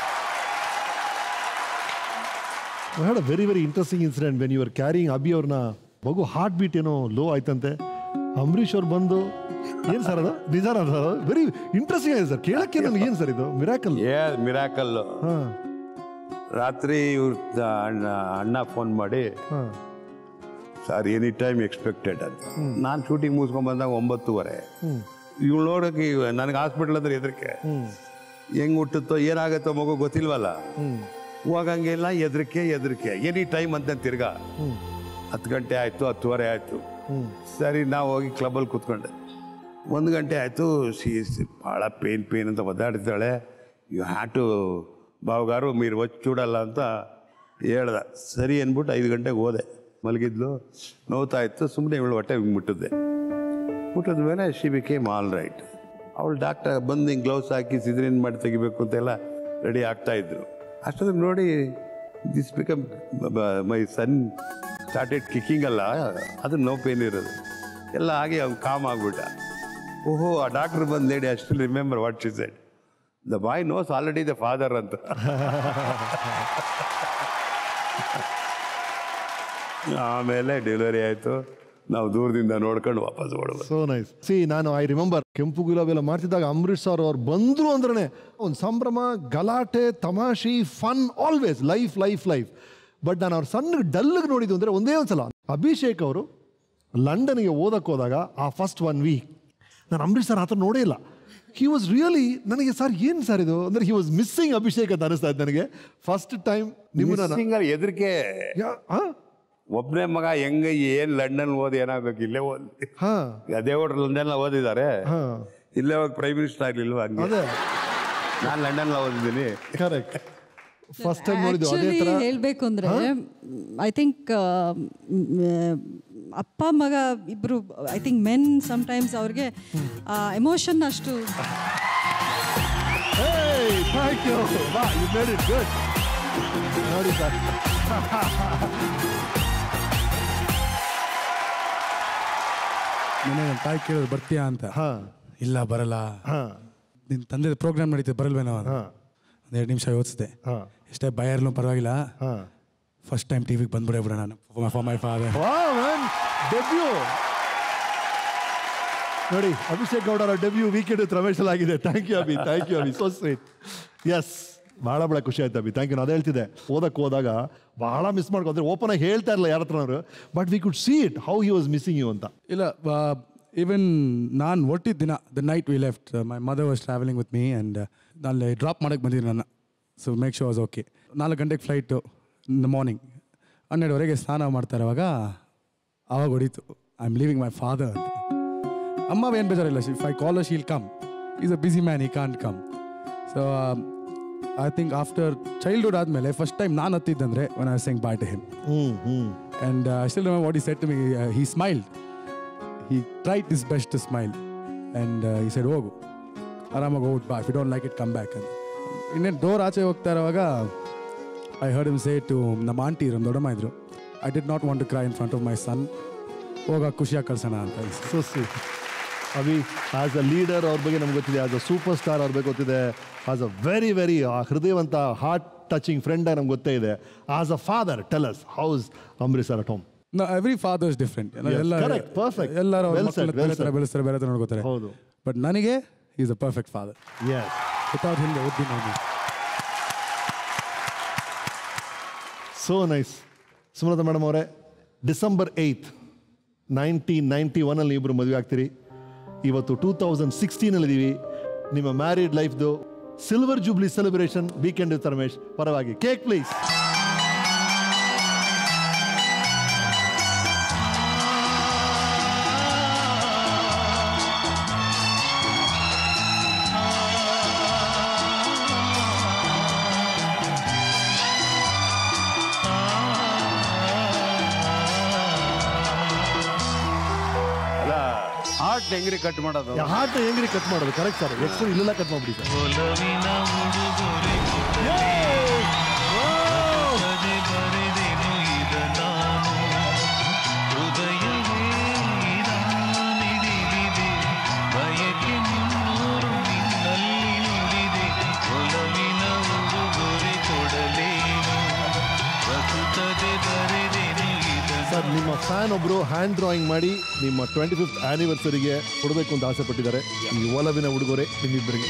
I had a very very interesting incident when you are carrying Abhi ಅವ್ರನ್ನ ಮಗು ಹಾರ್ಟ್ ಬೀಟ್ ಏನೋ low ಆಯ್ತಂತೆ ಅಂಬರೀಷ್ ಅವ್ರು ಬಂದು ಏನು sir ಅದು ನಿಜಾನ ಸರ್ ವೆರಿ ಇಂಟ್ರೆಸ್ಟಿಂಗ್ ಆಗಿದೆ ಸರ್ ಕೇಳಕ್ಕೆ ನನಗೆ ಏನು ಸರ್ ಇದು ಮಿರಾಕಲ್ ಏ ಮಿರಾಕಲ್ಲು ಹಾಂ ರಾತ್ರಿ ಇವ್ರ ಅಣ್ಣ ಅಣ್ಣ ಫೋನ್ ಮಾಡಿ ಹಾಂ ಸರ್ ಎನಿ ಟೈಮ್ ಎಕ್ಸ್ಪೆಕ್ಟೆಡ್ ಅಂತ ನಾನು ಶೂಟಿಂಗ್ ಮುಗಿಸ್ಕೊಂಡ್ ಬಂದಾಗ ಒಂಬತ್ತುವರೆ ಇವಳು ನೋಡೋಕೆ ಇವ- ನನಗೆ ಹಾಸ್ಪಿಟ್ಲ್ ಅಂದ್ರೆ ಹೆದರಿಕೆ ಹೆಂಗ್ ಹುಟ್ಟುತ್ತೋ ಏನಾಗತ್ತೋ ಮಗು ಗೊತ್ತಿಲ್ವಲ್ಲ ಹೋಗಂಗಿಲ್ಲ ಹೆದರಿಕೆ ಹೆದರಿಕೆ ಎನಿ ಟೈಮ್ ಅಂತ ತಿರ್ಗಾ ಹತ್ತು ಗಂಟೆ ಆಯಿತು ಹತ್ತುವರೆ ಆಯಿತು ಸರಿ ನಾವು ಹೋಗಿ ಕ್ಲಬ್ಬಲ್ಲಿ ಕೂತ್ಕೊಂಡೆ ಒಂದು ಗಂಟೆ ಆಯಿತು ಸಿ ಭಾಳ ಪೇನ್ ಪೇನ್ ಅಂತ ಒದ್ದಾಡ್ತಾಳೆ ಯು ಹ್ಯಾ ಟು ಬಾವುಗಾರು ಮೀರು వచ్చి చూಡಲ್ಲ ಅಂತ ಹೇಳ್ದ ಸರಿ ಅಂದ್ಬಿಟ್ಟು ಐದು ಗಂಟೆಗೆ ಹೋದೆ ಮಲಗಿದ್ಲು ನೋವ್ತಾ ಇತ್ತು ಸುಮ್ಮನೆ ಇವಳು ಹೊಟ್ಟೆ ಹಿಂಗ್ ಮುಟ್ಟಿದ್ದೆ ಮುಟ್ಟಿದ ಮೇಲೆ ಶಿ ಬಿಕೇಮ್ ಆಲ್ ರೈಟ್ ಅವಳು ಡಾಕ್ಟರ್ ಬಂದು ಹಿಂಗೆ ಗ್ಲೌಸ್ ಹಾಕಿ ಸಿದ್ರಿನ್ ಮಾಡಿ ತೆಗಿಬೇಕು ಅಂತೆಲ್ಲ ರೆಡಿ ಆಗ್ತಾ ಇದ್ರು ಅಷ್ಟೊತ್ತಿಗೆ ನೋಡಿ this become my son started kicking ಅಲ್ಲ ಅದು ನೋ ಪೇನ್ ಇರೋದು ಎಲ್ಲ ಹಾಗೆ ಅವ್ನು ಕಾಮ್ ಆಗ್ಬಿಟ್ಟ ಓಹೋ ಆ ಡಾಕ್ಟರ್ ಬಂದು ಲೇಡಿ ಅಷ್ಟು remember what she said the boy knows already the father ಅಂತ ಆಮೇಲೆ ಡೆಲಿವರಿ ಆಯಿತು ನಾವು ದೂರದಿಂದ ನೋಡ್ಕೊಂಡು ವಾಪಸ್ ಓಡ್ಬೋದು ಸೋ ನೈಸ್ ಸಿ ನಾನು ಐ ರಿಮೆಂಬರ್ ಕೆಂಪು ಗುಲಾಬಿ ಎಲ್ಲ ಮಾಡ್ತಿದ್ದಾಗ ಅಂಬರೀಷ್ ಸರ್ ಅವ್ರು ಬಂದ್ರು ಅಂದ್ರೆ ಒಂದು ಸಂಭ್ರಮ ಗಲಾಟೆ ತಮಾಷಿ fun always life life life but ನಾನು ಅವ್ರ ಸಣ್ಣ ಡಲ್ಗೆ ನೋಡಿದ್ದು ಅಂದರೆ ಒಂದೇ ಒಂದು ಸಲ ಅಭಿಷೇಕ್ ಅವರು ಲಂಡನ್ಗೆ ಓದಕ್ಕೆ ಹೋದಾಗ ಆ ಫಸ್ಟ್ ಒನ್ ವೀಕ್ ನಾನು ಅಂಬರೀಷ್ ಸರ್ ಆ ಥರ ನೋಡೇ ಇಲ್ಲ ಹಿ ವಾಸ್ ರಿಯಲಿ ನನಗೆ ಸರ್ ಏನು ಸರ್ ಇದು ಅಂದರೆ ಹಿ ವಾಸ್ ಮಿಸ್ಸಿಂಗ್ ಅಭಿಷೇಕ್ ಅಂತ ಅನಿಸ್ತಾ ಇತ್ತು ನನಗೆ ಫಸ್ಟ್ ಟೈಮ್ ನಿಮ್ಮನ್ನ ಸಿಂಗರ್ ಹೆದರಿಕೆ ಯಾ- ಹಾ ಒಬ್ಬನೇ ಮಗ ಹೆಂಗ ಏನ್ ಲಂಡನ್ ಓದಿ ಏನಾಗ್ಬೇಕು ಇಲ್ಲೇ ಓದಿ ಹಾ ಅದೇ ಲಂಡನ್ ಓದಿದ್ದಾರೆ ಹಾ ಇಲ್ಲೇ ಹೋಗಿ ಪ್ರೈಮ್ ಮಿನಿಸ್ಟರ್ ಆಗ್ಲಿಲ್ವಾ ಹಂಗೆ ಅದೇ ನಾನು ಲಂಡನ್ ಓದಿದ್ದೀನಿ ಕರೆಕ್ಟ್ ಫಸ್ಟ್ ಟೈಮ್ ನೋಡಿದ್ದು ಅದೇ ಆಕ್ಚುಲಿ ಥರ ಹೇಳಬೇಕು ಅಂದರೆ ಐ ಥಿಂಕ್ ಅಪ್ಪ ಮಗ ಇಬ್ಬರು ಐ ಥಿಂಕ್ ಮೆನ್ ಸಮ್ಟೈಮ್ಸ್ ಅವ್ರಿಗೆ ಎಮೋಷನ್ ಅಷ್ಟು Hey, thank you. Wow, you made it good. ನೋಡಿ ಸರ್ ಮನೆ ನಮ್ಮ ತಾಯಿ ಕೇಳಿದ್ರು ಬರ್ತೀಯಾ ಅಂತ ಹಾ ಇಲ್ಲ ಬರಲ್ಲ ಹಾ ನಿನ್ನ ತಂದೆ ಪ್ರೋಗ್ರಾಮ್ ನಡೀತೆ ಬರಲ್ವೇನೋ ಅಂತ ಹಾ ಒಂದು ಎರಡು ನಿಮಿಷ ಯೋಚಿಸಿದೆ ಹಾ ಎಷ್ಟೇ ಭಯ ಇರಲು ಪರವಾಗಿಲ್ಲ ಹಾ ಫಸ್ಟ್ ಟೈಮ್ ಟಿವಿಗೆ ಬಂದ್ಬಿಡೇ ಬಿಡ ನಾನು for my father wow man debut ನೋಡಿ ಅಭಿಷೇಕ್ ಗೌಡ ಅವರ ಡೆಬ್ಯೂ ವೀಕೆಂಡ್ ವಿತ್ ರಮೇಶ್ ಅಲ್ಲಿ ಆಗಿದೆ thank you Abhi thank you Abhi so sweet yes ಭಾಳ ಭಾಳ ಖುಷಿ ಆಯ್ತು ಅಭಿ ಥ್ಯಾಂಕ್ ಯು ನಾನು ಅದೇ ಹೇಳ್ತಿದ್ದೆ ಓದಕ್ಕೆ ಹೋದಾಗ ಭಾಳ ಮಿಸ್ ಮಾಡ್ಕೊಂಡ್ರೆ ಓಪನ್ ಆಗಿ ಹೇಳ್ತಾ ಇರಲ್ಲ ಯಾರ ಹತ್ರನವರು but we could see it how he was missing you ಅಂತ ಇಲ್ಲ ಈವನ್ ನಾನು ಒಟ್ಟಿದ್ದ ದಿನ the night we left my mother was travelling with me and ನಾನು ಡ್ರಾಪ್ ಮಾಡೋಕ್ಕೆ ಬಂದಿದ್ದೀನಿ ನನ್ನ so make sure was okay ನಾಲ್ಕು ಗಂಟೆಗೆ ಫ್ಲೈಟು ಇನ್ ದ ಮಾರ್ನಿಂಗ್ ಹನ್ನೆರಡುವರೆಗೆ ಸ್ನಾನ ಮಾಡ್ತಾ ಇರುವಾಗ ಆವಾಗ ಹೊಡೀತು I am leaving my father ಅಂತ ಅಮ್ಮ ಏನು ಬೇಜಾರಿಲ್ಲ if I call she'll come is a busy man he can't come so I think after childhood ಆದಮೇಲೆ ಫಸ್ಟ್ ಟೈಮ್ ನಾನು ಹತ್ತಿದ್ದಂದ್ರೆ ಒನ್ ಐ ಸೆಂಗ್ bye to him hmm hmm And uh, I still remember what he said to me. Uh, he smiled. He tried his best to smile. And uh, he said, ಹೋಗು ಆರಾಮಾಗಿ ಹೋಗ್ಬಿಟ್ಟು ಬಾ if you don't like it come back ಅಂತ ಇನ್ನೇನು door ಆಚೆ ಹೋಗ್ತಾ ಇರುವಾಗ I heard him say to ನಮ್ಮ ಆಂಟಿ ನಮ್ಮ ದೊಡ್ಡಮ್ಮ ಇದ್ರು I did not want to cry in front of my son ಹೋಗ ಖುಷಿಯಾಗಿ ಕಳ್ಸೋಣ ಅಂತ so sweet Abhi as a leader ಅವ್ರ ಬಗ್ಗೆ ನಮ್ಗೆ ಗೊತ್ತಿದೆ ಆಸ್ ಅ ಸೂಪರ್ ಸ್ಟಾರ್ ಅವ್ರ ಬಗ್ಗೆ ಗೊತ್ತಿದೆ ಆಸ್ ಅ ವೆರಿ ವೆರಿ ಹೃದಯವಂತ ಹಾರ್ಟ್ ಟಚಿಂಗ್ ಫ್ರೆಂಡ್ ನಮ್ಗೆ ಗೊತ್ತೇ ಇದೆ as a father tell us how's Ambareesh sir at home no every father is different Yes, ಎಲ್ಲ correct, perfect. ಎಲ್ಲರೂ ಅವ್ರ Well said, ಮಕ್ಕಳನ್ನ well ಬೇರೆ ಥರ said. ಬೆಳೆಸ್ತಾರೆ ಬೇರೆ ಥರ ನೋಡ್ಕೋತಾರೆ ಹೌದು. ಬಟ್ ನನಗೆ is a perfect father yes without ಹಿಂದೆ ಉದ್ದಿ ನಾನು ಸೋ ನೈಸ್ ಸುಮಲತಾ ಮೇಡಮ್ ಅವರೇ ಡಿಸೆಂಬರ್ ಏಯ್ತ್ ನೈನ್ಟೀನ್ ನೈಂಟಿ ಒನಲ್ಲಿ ಇಬ್ಬರು ಮದುವೆ ಆಗ್ತೀರಿ ಇವತ್ತು ಟೂ ತೌಸಂಡ್ ಸಿಕ್ಸ್ಟೀನಲ್ಲಿದ್ದೀವಿ ನಿಮ್ಮ ಮ್ಯಾರಿಡ್ ಲೈಫ್ದು silver jubilee celebration weekend with Ramesh ಪರವಾಗಿ ಕೇಕ್ ಪ್ಲೀಸ್ ಅಲ್ಲ ಹಾರ್ಟ್ ಹೆಂಗ್ರಿ ಕಟ್ ಮಾಡೋದು ಹಾರ್ಟ್ ಹೆಂಗ್ರಿ ಕಟ್ ಮಾಡೋದು ಕರೆಕ್ಟ್ ಸರ್ ಎಕ್ಸ್ಟ್ರಾ ಇಲ್ಲೆಲ್ಲ ಕಟ್ ಮಾಡ್ಬಿಡಿ ಸರ್ ಒಲವಿನ ಉಡುಗೊರೆ ಕೊಡದೆ ಬರೆದೆನು ಇದ ನಾನು ಹೃದಯವೇ ಇದಾನಿಡಿದಿದೆ ಬಯಕೆ ಮುನ್ನೂರು ನಿನ್ನಲ್ಲಿ ನುಡಿದೆ ಒಲವಿನ ಉಡುಗೊರೆ ಕೊಡಲೇನು ಬಸುತ್ತದೆ ಬರೆದೆನು ಇದ ಸರ್ ನಿಮ್ಮ ಫ್ಯಾನ್ ಒಬ್ರು ಹ್ಯಾಂಡ್ ಡ್ರಾಯಿಂಗ್ ಮಾಡಿ ನಿಮ್ಮ ಟ್ವೆಂಟಿ ಫಿಫ್ತ್ ಆನಿವರ್ಸರಿಗೆ ಕೊಡಬೇಕು ಅಂತ ಆಸೆ ಪಟ್ಟಿದ್ದಾರೆ ಈ ಒಲವಿನ ಉಡುಗೊರೆ ನಿಮ್ಮಿಬ್ಬರಿಗೆ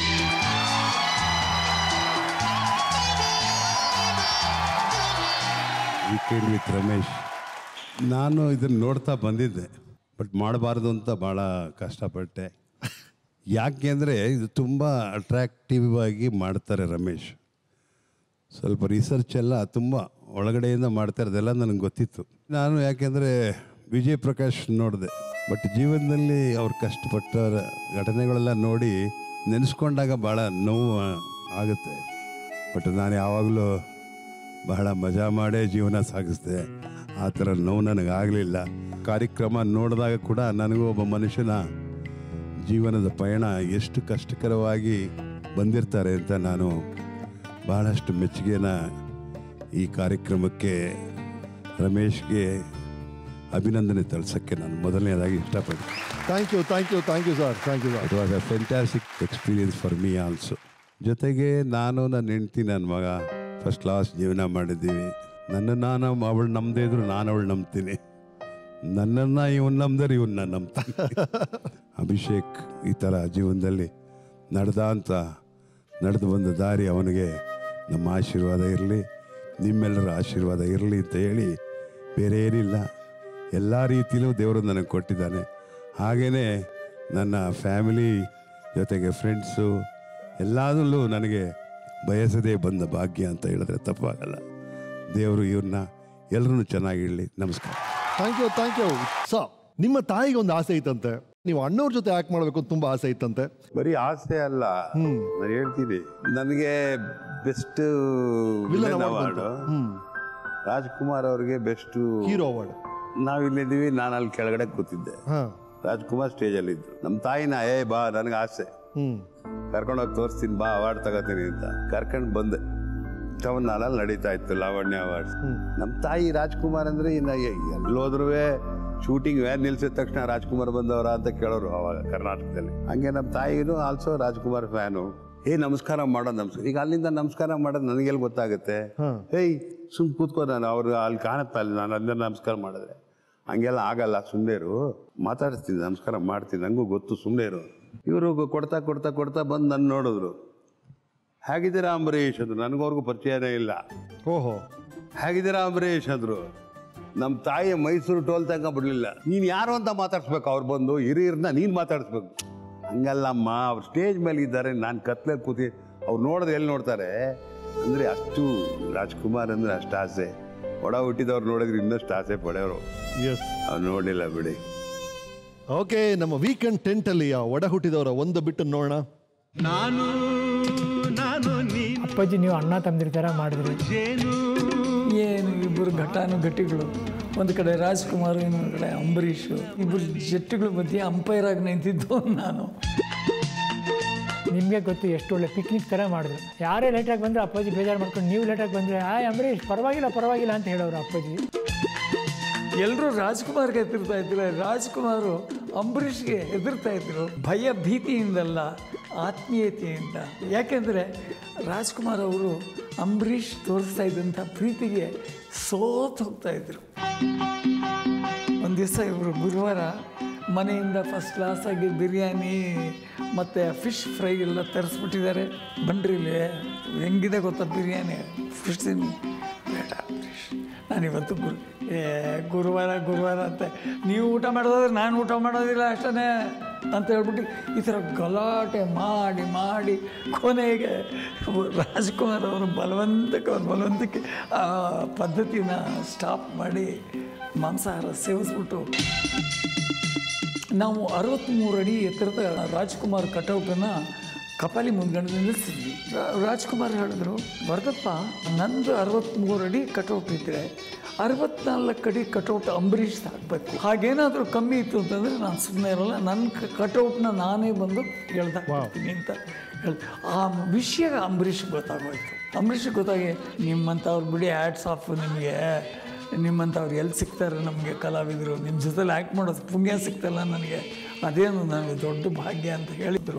ವೀಕೆಂಡ್ ವಿತ್ ರಮೇಶ್ ನಾನು ಇದನ್ನು ನೋಡ್ತಾ ಬಂದಿದ್ದೆ ಬಟ್ ಮಾಡಬಾರ್ದು ಅಂತ ಭಾಳ ಕಷ್ಟಪಟ್ಟೆ ಯಾಕೆ ಅಂದರೆ ಇದು ತುಂಬ ಅಟ್ರಾಕ್ಟಿವ್ ಆಗಿ ಮಾಡ್ತಾರೆ ರಮೇಶ್ ಸ್ವಲ್ಪ ರಿಸರ್ಚ್ ಎಲ್ಲ ತುಂಬ ಒಳಗಡೆಯಿಂದ ಮಾಡ್ತಾರೆ ಅದೆಲ್ಲ ನನಗೆ ಗೊತ್ತಿತ್ತು ನಾನು ಯಾಕೆಂದರೆ ವಿಜಯ್ ಪ್ರಕಾಶ್ ನೋಡಿದೆ ಬಟ್ ಜೀವನದಲ್ಲಿ ಅವ್ರು ಕಷ್ಟಪಟ್ಟ ಘಟನೆಗಳೆಲ್ಲ ನೋಡಿ ನೆನೆಸ್ಕೊಂಡಾಗ ಭಾಳ ನೋವು ಆಗುತ್ತೆ ಬಟ್ ನಾನು ಯಾವಾಗಲೂ ಬಹಳ ಮಜಾ ಮಾಡೇ ಜೀವನ ಸಾಗಿಸಿದೆ ಆ ಥರ ನೋವು ನನಗಾಗಲಿಲ್ಲ ಕಾರ್ಯಕ್ರಮ ನೋಡಿದಾಗ ಕೂಡ ನನಗೂ ಒಬ್ಬ ಮನುಷ್ಯನ ಜೀವನದ ಪಯಣ ಎಷ್ಟು ಕಷ್ಟಕರವಾಗಿ ಬಂದಿರ್ತಾರೆ ಅಂತ ನಾನು ಬಹಳಷ್ಟು ಮೆಚ್ಚುಗೆನ ಈ ಕಾರ್ಯಕ್ರಮಕ್ಕೆ ರಮೇಶ್ಗೆ ಅಭಿನಂದನೆ ತಳ್ಸೋಕ್ಕೆ ನಾನು ಮೊದಲನೇದಾಗಿ ಇಷ್ಟಪಡ್ತೀನಿ thank you thank you thank you sir thank you sir it was a fantastic experience for me also ಜೊತೆಗೆ ನಾನು ನನ್ನ ಹೆಂಡ್ತಿ ನನ್ನ ಮಗ ಫಸ್ಟ್ ಕ್ಲಾಸ್ ಜೀವನ ಮಾಡಿದ್ದೀವಿ ನನ್ನ ನಾನು ಅವಳು ನಂಬದೇ ಇದ್ರು ನಾನು ಅವಳು ನಂಬ್ತೀನಿ ನನ್ನನ್ನು ಇವನು ನಂಬ್ದರೆ ಇವನ್ನ ನಂಬ್ತೀನಿ ಅಭಿಷೇಕ್ ಈ ಥರ ಜೀವನದಲ್ಲಿ ನಡೆದ ಅಂತ ನಡೆದು ಬಂದ ದಾರಿ ಅವನಿಗೆ ನಮ್ಮ ಆಶೀರ್ವಾದ ಇರಲಿ ನಿಮ್ಮೆಲ್ಲರ ಆಶೀರ್ವಾದ ಇರಲಿ ಅಂತ ಹೇಳಿ ಬೇರೆ ಏನಿಲ್ಲ ಎಲ್ಲ ರೀತಿಯಲ್ಲೂ ದೇವರು ನನಗೆ ಕೊಟ್ಟಿದ್ದಾನೆ ಹಾಗೆಯೇ ನನ್ನ ಫ್ಯಾಮಿಲಿ ಜೊತೆಗೆ ಫ್ರೆಂಡ್ಸು ಎಲ್ಲದರಲ್ಲೂ ನನಗೆ ಬಯಸದೇ ಬಂದ ಭಾಗ್ಯ ಅಂತ ಹೇಳಿದ್ರೆ ತಪ್ಪಾಗಲ್ಲ ದೇವರು ಇವ್ರನ್ನ ಎಲ್ಲರೂ ಚೆನ್ನಾಗಿರಲಿ ನಮಸ್ಕಾರ thank you thank you so ನಿಮ್ಮ ತಾಯಿಗೆ ಒಂದು ಆಸೆ ಇತ್ತಂತೆ ನೀವು ಅಣ್ಣವ್ರ ಜೊತೆ ಆಕ್ಟ್ ಮಾಡಬೇಕು ಅಂತ ತುಂಬಾ ಆಸೆ ಇತ್ತಂತೆ ಬರೀ ಆಸೆ ಅಲ್ಲ ನಾನು ಹೇಳ್ತೀನಿ ನನಗೆ ಬೆಸ್ಟ್ Villain award ಅವಾರ್ಡು ಬಂತು. ಹ್ಮ್ ರಾಜ್ಕುಮಾರ್ ಅವ್ರಿಗೆ ಬೆಸ್ಟ್ ಹೀರೋ ಅವಾರ್ಡ್ ನಾವಿಲ್ಲಿದ್ದೀವಿ ನಾನು ಅಲ್ಲಿ ಕೆಳಗಡೆ ಕೂತಿದ್ದೆ ಹಾ ರಾಜ್ಕುಮಾರ್ ಸ್ಟೇಜಲ್ಲಿ ಇದ್ರು ನಮ್ಮ ತಾಯಿನ ಏ ಬಾ ನನಗೆ ಆಸೆ ಹ್ಮ್ ಕರ್ಕೊಂಡೋಗಿ ತೋರಿಸ್ತೀನಿ ಬಾ ಅವಾರ್ಡ್ ತಗೋತೀನಿ ಅಂತ ಕರ್ಕೊಂಡು ಬಂದೆ ಟೌನ್ ನಾಲಲ್ಲಿ ನಡೀತಾ ಇತ್ತು ಲಾವಣ್ಯ ಅವಾರ್ಡ್ಸ್ ನಮ್ಮ ತಾಯಿ ರಾಜ್ಕುಮಾರ್ ಅಂದ್ರೆ ಇನ್ನ ಎಲ್ಲೋದ್ರೂ ಶೂಟಿಂಗ್ ವ್ಯಾನ್ ನಿಲ್ಸಿದ ತಕ್ಷಣ ರಾಜ್ಕುಮಾರ್ ಬಂದವರ ಅಂತ ಕೇಳೋರು ಅವಾಗ ಕರ್ನಾಟಕದಲ್ಲಿ ಹಂಗೆ ನಮ್ಮ ತಾಯಿನೂ ಆಲ್ಸೋ ರಾಜ್ಕುಮಾರ್ ಫ್ಯಾನು ಏ ನಮಸ್ಕಾರ ಮಾಡೋದು ನಮಸ್ಕಾರ ಈಗ ಅಲ್ಲಿಂದ ನಮಸ್ಕಾರ ಮಾಡೋದು ನನಗೆಲ್ಲಿ ಗೊತ್ತಾಗುತ್ತೆ ಏಯ್ ಸುಮ್ ಕೂತ್ಕೋ ನಾನು ಅವ್ರು ಅಲ್ಲಿ ಕಾಣುತ್ತಾ ಅಲ್ಲಿ ನಾನು ಅಲ್ಲಿಂದ ನಮಸ್ಕಾರ ಮಾಡಿದ್ರೆ ಹಂಗೆಲ್ಲ ಆಗಲ್ಲ ಸುಮ್ಮನೆರು ಮಾತಾಡಿಸ್ತೀನಿ ನಮಸ್ಕಾರ ಮಾಡ್ತೀನಿ ನನಗೂ ಗೊತ್ತು ಸುಮ್ಮನೆರು ಇವರು ಕೊಡ್ತಾ ಕೊಡ್ತಾ ಕೊಡ್ತಾ ಬಂದು ನನ್ನ ನೋಡಿದ್ರು ಹೇಗಿದ್ದೀರಾ ಅಂಬರೀಷ್ ಅಂದ್ರು ನನಗವ್ರಿಗೂ ಪರಿಚಯನೇ ಇಲ್ಲ ಓಹೋ ಹೇಗಿದ್ದೀರಾ ಅಂಬರೀಷ್ ಅಂದ್ರು ನಮ್ಮ ತಾಯಿ ಮೈಸೂರು ಟೋಲ್ ತನಕ ಬಿಡಲಿಲ್ಲ ನೀನು ಯಾರು ಅಂತ ಮಾತಾಡ್ಸ್ಬೇಕು ಅವ್ರು ಬಂದು ಹಿರಿಯರನ್ನ ನೀನು ಮಾತಾಡಿಸ್ಬೇಕು ಹಂಗಲ್ಲಮ್ಮ ಅವ್ರು ಸ್ಟೇಜ್ ಮೇಲೆ ಇದ್ದಾರೆ ನಾನು ಕತ್ಲೆ ಕೂತಿ ಅವ್ರು ನೋಡಿದ್ರೆ ಎಲ್ಲಿ ನೋಡ್ತಾರೆ ಅಂದರೆ ಅಷ್ಟು ರಾಜ್ಕುಮಾರ್ ಅಂದರೆ ಅಷ್ಟು ಆಸೆ ಒಡ ಹುಟ್ಟಿದವ್ರು ನೋಡಿದ್ರೆ ಇನ್ನಷ್ಟು ಆಸೆ ಪಡೆಯೋರು ಎಸ್ ಅವ್ರು ನೋಡಿಲ್ಲ ಬಿಡಿ ಓಕೆ ನಮ್ಮ ವೀಕೆಂಡ್ ಟೆಂಟ್ ಅಲ್ಲಿ ಆ ಒಡ ಹುಟ್ಟಿದವರ ಒಂದು ಬಿಟ್ಟು ನೋಡೋಣ ಅಪ್ಪಾಜಿ ನೀವು ಅಣ್ಣ ತಮ್ಮದಿರ ಥರ ಮಾಡಿದ್ರಿ ಏನು ಇಬ್ಬರು ಘಟಾನುಘಟಿಗಳು ಒಂದು ಕಡೆ ರಾಜ್ಕುಮಾರ್ ಇನ್ನೊಂದು ಕಡೆ ಅಂಬರೀಷು ಇಬ್ಬರು ಜಟ್ಟುಗಳ ಮಧ್ಯೆ ಅಂಪೈರ್ ಆಗಿ ನಿಂತಿದ್ದು ನಾನು ನಿಮಗೆ ಗೊತ್ತು ಎಷ್ಟು ಒಳ್ಳೆ ಪಿಕ್ನಿಕ್ ಥರ ಮಾಡಿದ್ರು ಯಾರೇ ಲೇಟಾಗಿ ಬಂದರೆ ಅಪ್ಪಾಜಿ ಬೇಜಾರು ಮಾಡ್ಕೊಂಡು ನೀವು ಲೇಟಾಗಿ ಬಂದರೆ ಆಯ್ ಅಂಬರೀಷ್ ಪರವಾಗಿಲ್ಲ ಪರವಾಗಿಲ್ಲ ಅಂತ ಹೇಳೋರು ಅಪ್ಪಾಜಿ ಎಲ್ಲರೂ ರಾಜ್ಕುಮಾರ್ಗೆ ಹೆದರ್ತಾ ಇದ್ರು ರಾಜ್ಕುಮಾರು ಅಂಬರೀಷ್ಗೆ ಹೆದರ್ತಾ ಇದ್ರು ಭಯ ಭೀತಿಯಿಂದಲ್ಲ ಆತ್ಮೀಯತೆಯಿಂದ ಯಾಕೆಂದರೆ ರಾಜ್ಕುಮಾರ್ ಅವರು ಅಂಬರೀಷ್ ತೋರಿಸ್ತಾ ಇದ್ದಂಥ ಪ್ರೀತಿಗೆ ಸೋತ್ ಹೋಗ್ತಾ ಇದ್ರು ಒಂದು ದಿವಸ ಇವರು ಗುರುವಾರ ಮನೆಯಿಂದ ಫಸ್ಟ್ ಕ್ಲಾಸಾಗಿ ಬಿರಿಯಾನಿ ಮತ್ತು ಫಿಶ್ ಫ್ರೈ ಎಲ್ಲ ತರಿಸ್ಬಿಟ್ಟಿದ್ದಾರೆ ಬನ್ರಿಲಿ ಹೆಂಗಿದೆ ಗೊತ್ತಾ ಬಿರಿಯಾನಿ ಫಿಶ್ ತಿನ್ನಿ ಬೇಡ ಅಂಬರೀಷ್ ನಾನಿವತ್ತು ಗುರು ಏ ಗುರುವಾರ ಗುರುವಾರ ಅಂತ ನೀವು ಊಟ ಮಾಡೋದಾದ್ರೆ ನಾನು ಊಟ ಮಾಡೋದಿಲ್ಲ ಅಷ್ಟೇ ಅಂತ ಹೇಳ್ಬಿಟ್ಟು ಈ ಥರ ಗಲಾಟೆ ಮಾಡಿ ಮಾಡಿ ಕೊನೆಗೆ ರಾಜ್ಕುಮಾರ್ ಅವರು ಬಲವಂತಕ್ಕೆ ಅವ್ರ ಬಲವಂತಕ್ಕೆ ಆ ಪದ್ಧತಿನ ಸ್ಟಾಪ್ ಮಾಡಿ ಮಾಂಸಾಹಾರ ಸೇವಿಸ್ಬಿಟ್ಟು ನಾವು ಅರವತ್ತ್ಮೂರು ಅಡಿ ಎತ್ತರದ ರಾಜ್ಕುಮಾರ್ ಕಟೌಟನ್ನು ಕಪಾಲಿ ಮುಂದ್ಗಡೆ ನಿಲ್ಲಿಸಿದ್ವಿ ರಾ- ರಾಜ್ಕುಮಾರ್ ಹೇಳಿದ್ರು ವರದಪ್ಪ ನಂದು ಅರವತ್ತ್ಮೂರು ಅಡಿ ಕಟೌಟ್ ಇದ್ದರೆ ಅರವತ್ನಾಲ್ಕು ಅಡಿ ಕಟೌಟ್ ಅಂಬರೀಷ್ ಹಾಕಬೇಕು ಹಾಗೇನಾದರೂ ಕಮ್ಮಿ ಇತ್ತು ಅಂತಂದರೆ ನಾನು ಸುಮ್ಮನೆ ಇರಲ್ಲ ನನ್ನ ಕಟೌಟ್ನ ನಾನೇ ಬಂದು ಹೇಳ್ದಾಕ್ತೀನಿ ಅಂತ ಹೇಳ್ ಆ ವಿಷಯ ಅಂಬರೀಷ್ ಗೊತ್ತಾಗೋಯ್ತು ಅಂಬರೀಷ್ ಗೊತ್ತಾಗಿ ನಿಮ್ಮಂಥವ್ರು ಬಿಡಿ ಹ್ಯಾಟ್ಸ್ ಆಫ್ ನಿಮಗೆ ನಿಮ್ಮಂಥವ್ರು ಎಲ್ಲಿ ಸಿಗ್ತಾರೆ ನಮಗೆ ಕಲಾವಿದರು ನಿಮ್ಮ ಜೊತೆಲಿ ಆ್ಯಕ್ಟ್ ಮಾಡೋದು ಪುಣ್ಯ ಸಿಗ್ತಲ್ಲ ನನಗೆ ಅದೇನು ನನಗೆ ದೊಡ್ಡ ಭಾಗ್ಯ ಅಂತ ಹೇಳಿದರು